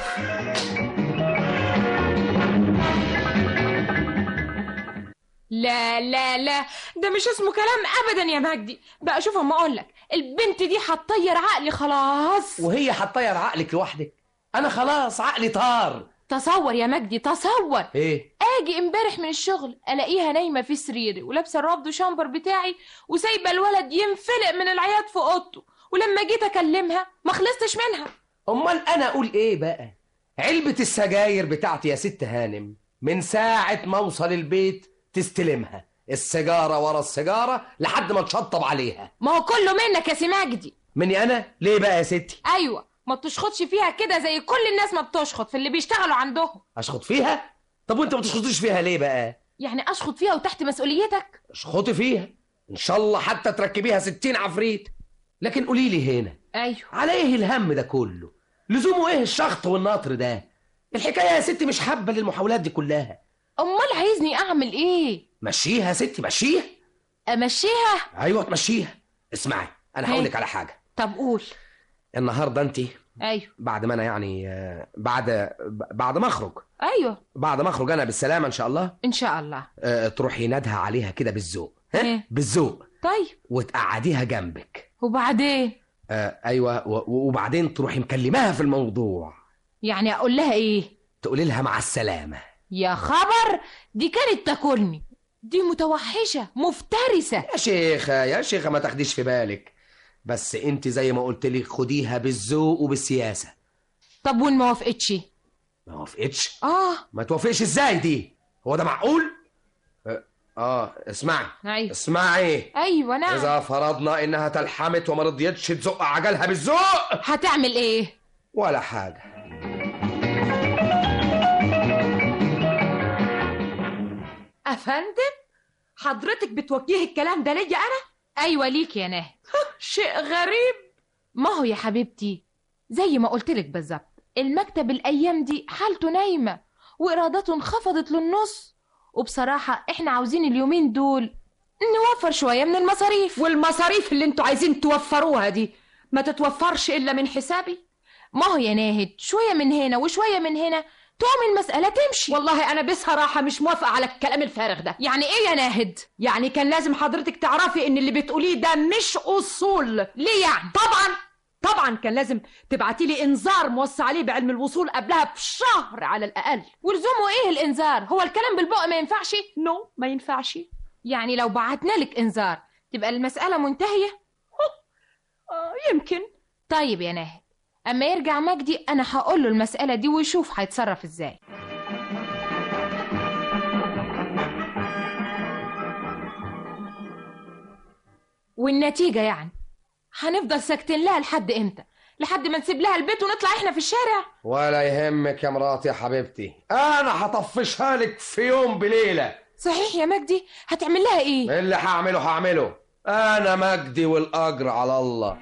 لا لا لا ده مش اسمه كلام ابدا يا مجدي بقى شوف اما اقول لك البنت دي هتطير عقلي خلاص وهي هتطير عقلك لوحدك أنا خلاص عقلي طار تصور يا مجدي تصور إيه اجي امبارح من الشغل الاقيها نايمه في سريري ولابسه الرابدو شامبر بتاعي وسايبه الولد ينفلق من العياط في اوضته ولما جيت اكلمها ما خلصتش منها أمال أنا أقول إيه بقى علبة السجاير بتاعتي يا ست هانم من ساعة ما أوصل البيت تستلمها السيجارة ورا السيجارة لحد ما تشطب عليها ما هو كله منك يا سي مجدي مني أنا ليه بقى يا ستي ايوه ما بتشخطش فيها كده زي كل الناس ما بتشخط في اللي بيشتغلوا عندهم أشخط فيها طب وأنت ما تشخطيش فيها ليه بقى يعني اشخط فيها وتحت مسؤوليتك اشخطي فيها إن شاء الله حتى تركبيها ستين عفريت لكن قولي لي هنا ايوه على ايه الهم ده كله لزومه ايه الشخط والنطر ده الحكايه يا ستي مش حابه للمحاولات دي كلها امال عايزني اعمل ايه مشيها يا ستي مشيها امشيها ايوه تمشيها اسمعي انا هقول لك على حاجه طب قول النهارده انت ايوه بعد ما انا يعني آه، بعد بعد ما اخرج ايوه بعد ما اخرج انا بالسلامه ان شاء الله ان شاء الله آه، تروحي نادها عليها كده بالذوق ها إيه؟ بالذوق طيب وتقعديها جنبك وبعدين آه، ايوه و- وبعدين تروحي مكلماها في الموضوع يعني اقول لها ايه تقولي لها مع السلامه يا خبر دي كانت تاكلني دي متوحشه مفترسه يا شيخة يا شيخة ما تاخديش في بالك بس انت زي ما قلت لك خديها بالذوق وبالسياسة طب وين ما وافقتش ما وافقتش اه ما توافقش ازاي دي هو ده معقول أه، اه اسمعي ايوه اسمعي ايوه نعم اذا فرضنا انها تلحمت وما رضيتش تزق عجلها بالذوق هتعمل ايه ولا حاجه افندم حضرتك بتوجهي الكلام ده ليا انا ايوه ليك يا ناهد شيء غريب ما هو يا حبيبتي زي ما قلت لك بالظبط المكتب الايام دي حالته نايمه وايراداته انخفضت للنص وبصراحه احنا عاوزين اليومين دول نوفر شويه من المصاريف والمصاريف اللي انتوا عايزين توفروها دي ما تتوفرش الا من حسابي ما هو يا ناهد شويه من هنا وشويه من هنا تقوم المسألة تمشي والله أنا بصراحة مش موافقة على الكلام الفارغ ده يعني إيه يا ناهد؟ يعني كان لازم حضرتك تعرفي إن اللي بتقوليه ده مش أصول ليه يعني؟ طبعا طبعا كان لازم تبعتي لي انذار موصى عليه بعلم الوصول قبلها بشهر على الاقل ولزومه ايه الانذار هو الكلام بالبق ما ينفعش نو no, ما ينفعش يعني لو بعتنا لك انذار تبقى المساله منتهيه آه يمكن طيب يا ناهد اما يرجع مجدي انا هقول له المساله دي ويشوف هيتصرف ازاي والنتيجه يعني هنفضل ساكتين لها لحد امتى لحد ما نسيب لها البيت ونطلع احنا في الشارع ولا يهمك يا مراتي يا حبيبتي انا هطفشها لك في يوم بليله صحيح يا مجدي هتعمل لها ايه اللي هعمله هعمله انا مجدي والاجر على الله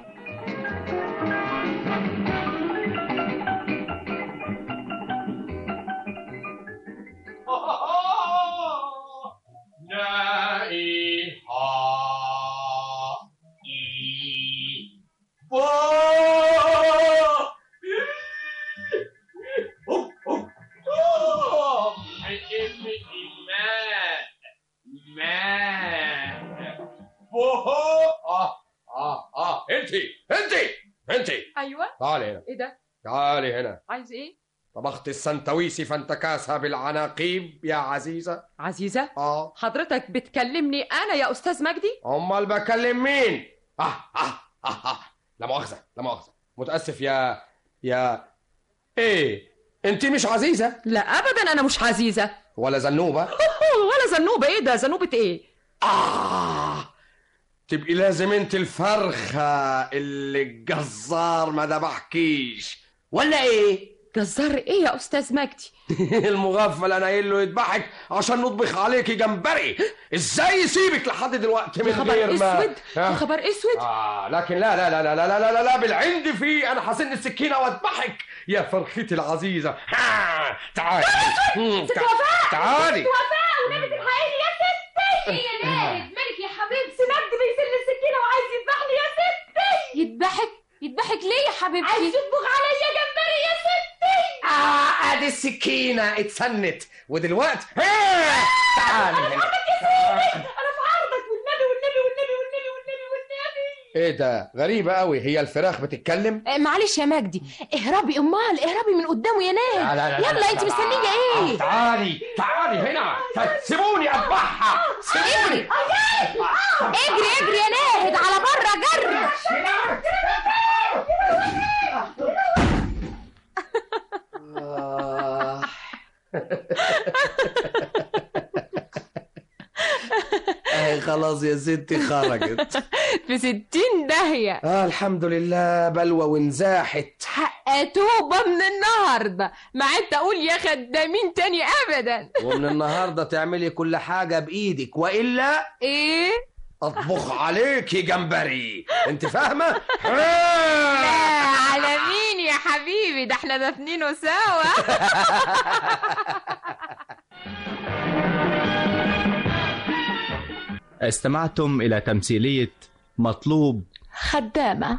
اه اه اه انت انت انت ايوه تعالي هنا ايه ده تعالي هنا عايز ايه طبخت السنتويسي فانتكاسها بالعناقيب يا عزيزة عزيزة اه حضرتك بتكلمني انا يا استاذ مجدي امال بكلم مين اه اه اه, آه. لا مؤاخذة لا مؤاخذة متأسف يا يا ايه انت مش عزيزة لا ابدا انا مش عزيزة ولا زنوبة ولا زنوبة ايه ده زنوبة ايه آه تبقي لازم انت الفرخة اللي الجزار ما ذبحكيش ولا ايه؟ جزار ايه يا استاذ مجدي؟ المغفل انا قايل له يذبحك عشان نطبخ عليكي جمبري ازاي يسيبك لحد دلوقتي من خبر غير ما اسود يا خبر اسود اه لكن لا لا لا لا لا لا لا, لا بالعند فيه انا حاسن السكينه واذبحك يا فرختي العزيزه ها تعالي ست وفاء تعالي ست وفاء ونبت الحقيقي يا ستي ايه يا ناهد مالك يا حبيبتي مجدي بيسل السكينه وعايز يذبحني يا ستي يذبحك يذبحك ليه يا حبيبتي عايز يطبخ عليا جمبري يا ستي اه ادي السكينه اتسنت ودلوقتي ها تعالي هنا انا في عرضك والنبي والنبي والنبي والنبي والنبي والنبي ايه ده غريبه قوي هي الفراخ بتتكلم آه، معلش يا مجدي اهربي امال اهربي من قدامه يا لا لا ناهد لا لا يلا لا انت لا. مستنيه آه، ايه تعالي تعالي هنا سيبوني اذبحها سيبوني اجري اجري يا ناهد على بره جري اهي خلاص يا ستي خرجت في ستين داهية اه الحمد لله بلوى وانزاحت توبة من النهاردة ما عدت أقول يا خدامين تاني أبدا ومن النهارده تعملي كل حاجه بايدك والا إيه؟ اطبخ عليكي جمبري انت فاهمه لا على مين يا حبيبي ده احنا دافنينه سوا استمعتم إلى تمثيلية مطلوب خدامة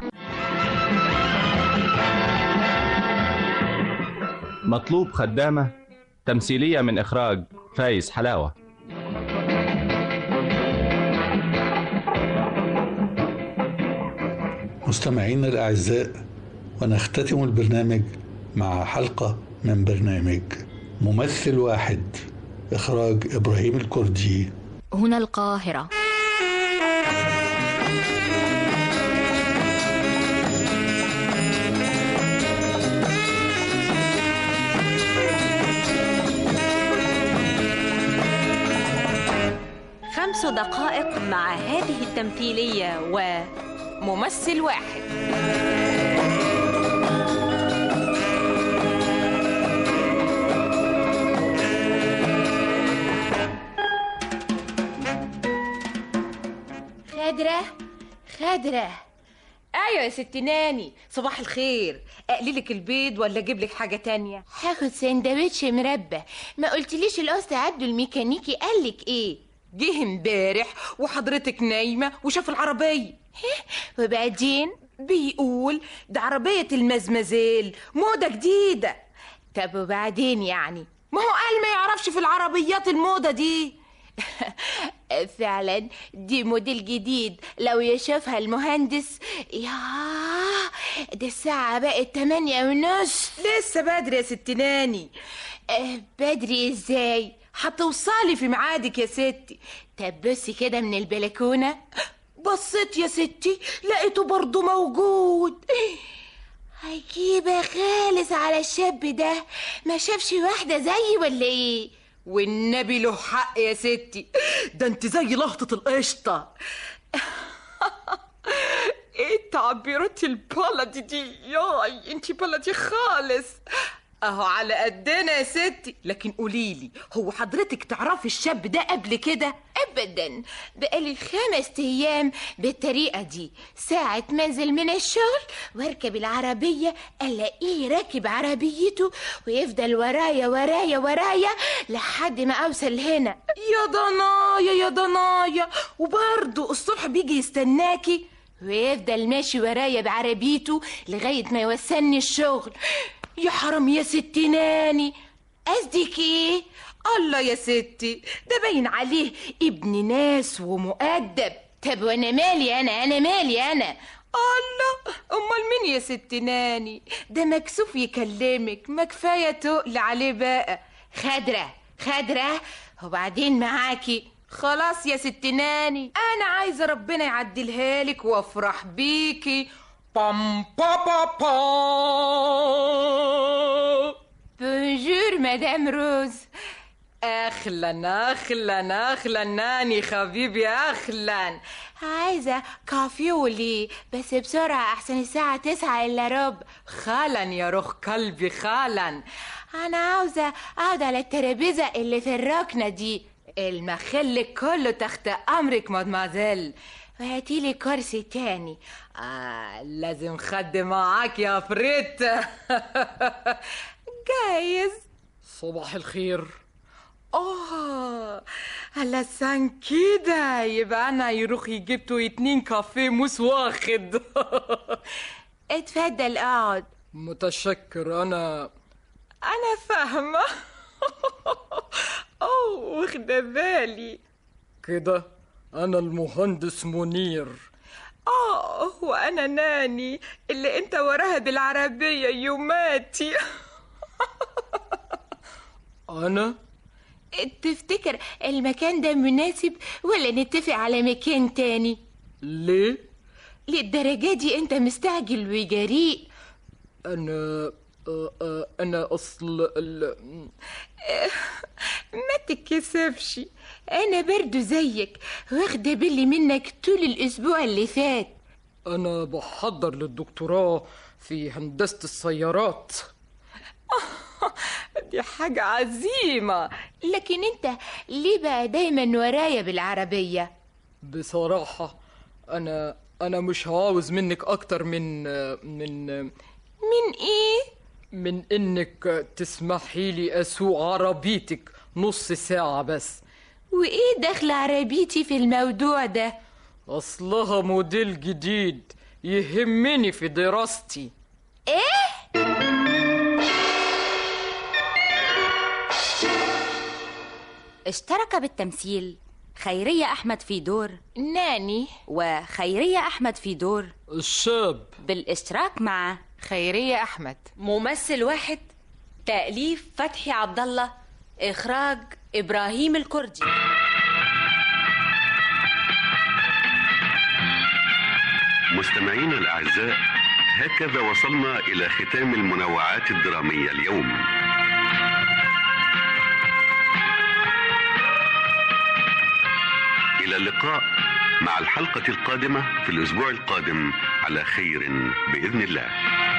مطلوب خدامة تمثيلية من إخراج فايز حلاوة مستمعينا الأعزاء ونختتم البرنامج مع حلقة من برنامج ممثل واحد إخراج إبراهيم الكردي هنا القاهرة خمس دقائق مع هذه التمثيلية وممثل واحد خضرة خضرة ايوه يا ست ناني صباح الخير اقلي لك البيض ولا اجيب لك حاجه تانية هاخد سندوتش مربى ما قلتليش القسط عبده الميكانيكي قالك ايه جه امبارح وحضرتك نايمه وشاف العربيه وبعدين بيقول ده عربيه المزمزيل موضه جديده طب وبعدين يعني ما هو قال ما يعرفش في العربيات الموضه دي فعلا دي موديل جديد لو يشوفها المهندس يا ده الساعة بقت تمانية ونص لسه بدري يا ست ناني آه بدري ازاي هتوصلي في ميعادك يا ستي طب بصي كده من البلكونة بصيت يا ستي لقيته برضه موجود عجيبة خالص على الشاب ده ما شافش واحدة زيي ولا ايه والنبي له حق يا ستي ده انت زي لهطة القشطة ايه التعبيرات البلدي دي ياي انت بلدي خالص اهو على قدنا يا ستي لكن قوليلي هو حضرتك تعرفي الشاب ده قبل كده ابدا بقالي خمس ايام بالطريقه دي ساعه ما انزل من الشغل واركب العربيه الاقيه راكب عربيته ويفضل ورايا ورايا ورايا لحد ما اوصل هنا يا ضنايا يا ضنايا وبرضه الصبح بيجي يستناكي ويفضل ماشي ورايا بعربيته لغايه ما يوصلني الشغل يا حرام يا ستي ناني قصدك ايه الله يا ستي ده باين عليه ابن ناس ومؤدب طب وانا مالي انا انا مالي انا الله امال مين يا ست ناني ده مكسوف يكلمك ما كفايه تقل عليه بقى خضره خضره وبعدين معاكي خلاص يا ست ناني انا عايزه ربنا يعدلها لك وافرح بيكي بام با با با بونجور مدام روز اهلا اهلا اهلا ناني حبيبي اهلا عايزة كافيولي بس بسرعة أحسن الساعة تسعة إلا ربع خالا يا روح قلبي خالا أنا عاوزة أقعد على الترابيزة اللي في الركنة دي المخل كله تحت أمرك مادمازيل وهاتيلي كرسي تاني آه لازم خد معاك يا فريت جايز صباح الخير اه علشان كده يبقى انا يروح يجيبتوا اتنين كافيه موس واخد اتفضل اقعد متشكر انا انا فاهمه اوه واخده بالي كده انا المهندس منير اه وانا ناني اللي انت وراها بالعربيه يوماتي انا تفتكر المكان ده مناسب ولا نتفق على مكان تاني ليه للدرجة دي انت مستعجل وجريء انا انا اصل ال... ما تتكسفش انا برضو زيك واخده بالي منك طول الاسبوع اللي فات انا بحضر للدكتوراه في هندسه السيارات دي حاجة عظيمة لكن انت ليه بقى دايما ورايا بالعربية بصراحة انا انا مش عاوز منك اكتر من من من ايه من انك تسمحي لي اسوق عربيتك نص ساعة بس وايه دخل عربيتي في الموضوع ده اصلها موديل جديد يهمني في دراستي ايه اشترك بالتمثيل خيرية أحمد في دور ناني وخيرية أحمد في دور الشاب بالاشتراك مع خيرية أحمد ممثل واحد تأليف فتحي عبد الله إخراج إبراهيم الكردي مستمعينا الأعزاء هكذا وصلنا إلى ختام المنوعات الدرامية اليوم والى اللقاء مع الحلقه القادمه في الاسبوع القادم على خير باذن الله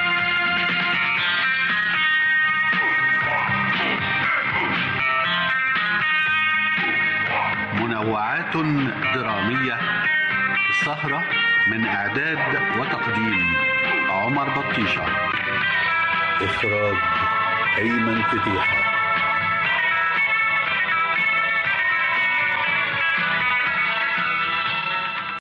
منوعات درامية السهرة من إعداد وتقديم عمر بطيشة إخراج أيمن فتيحة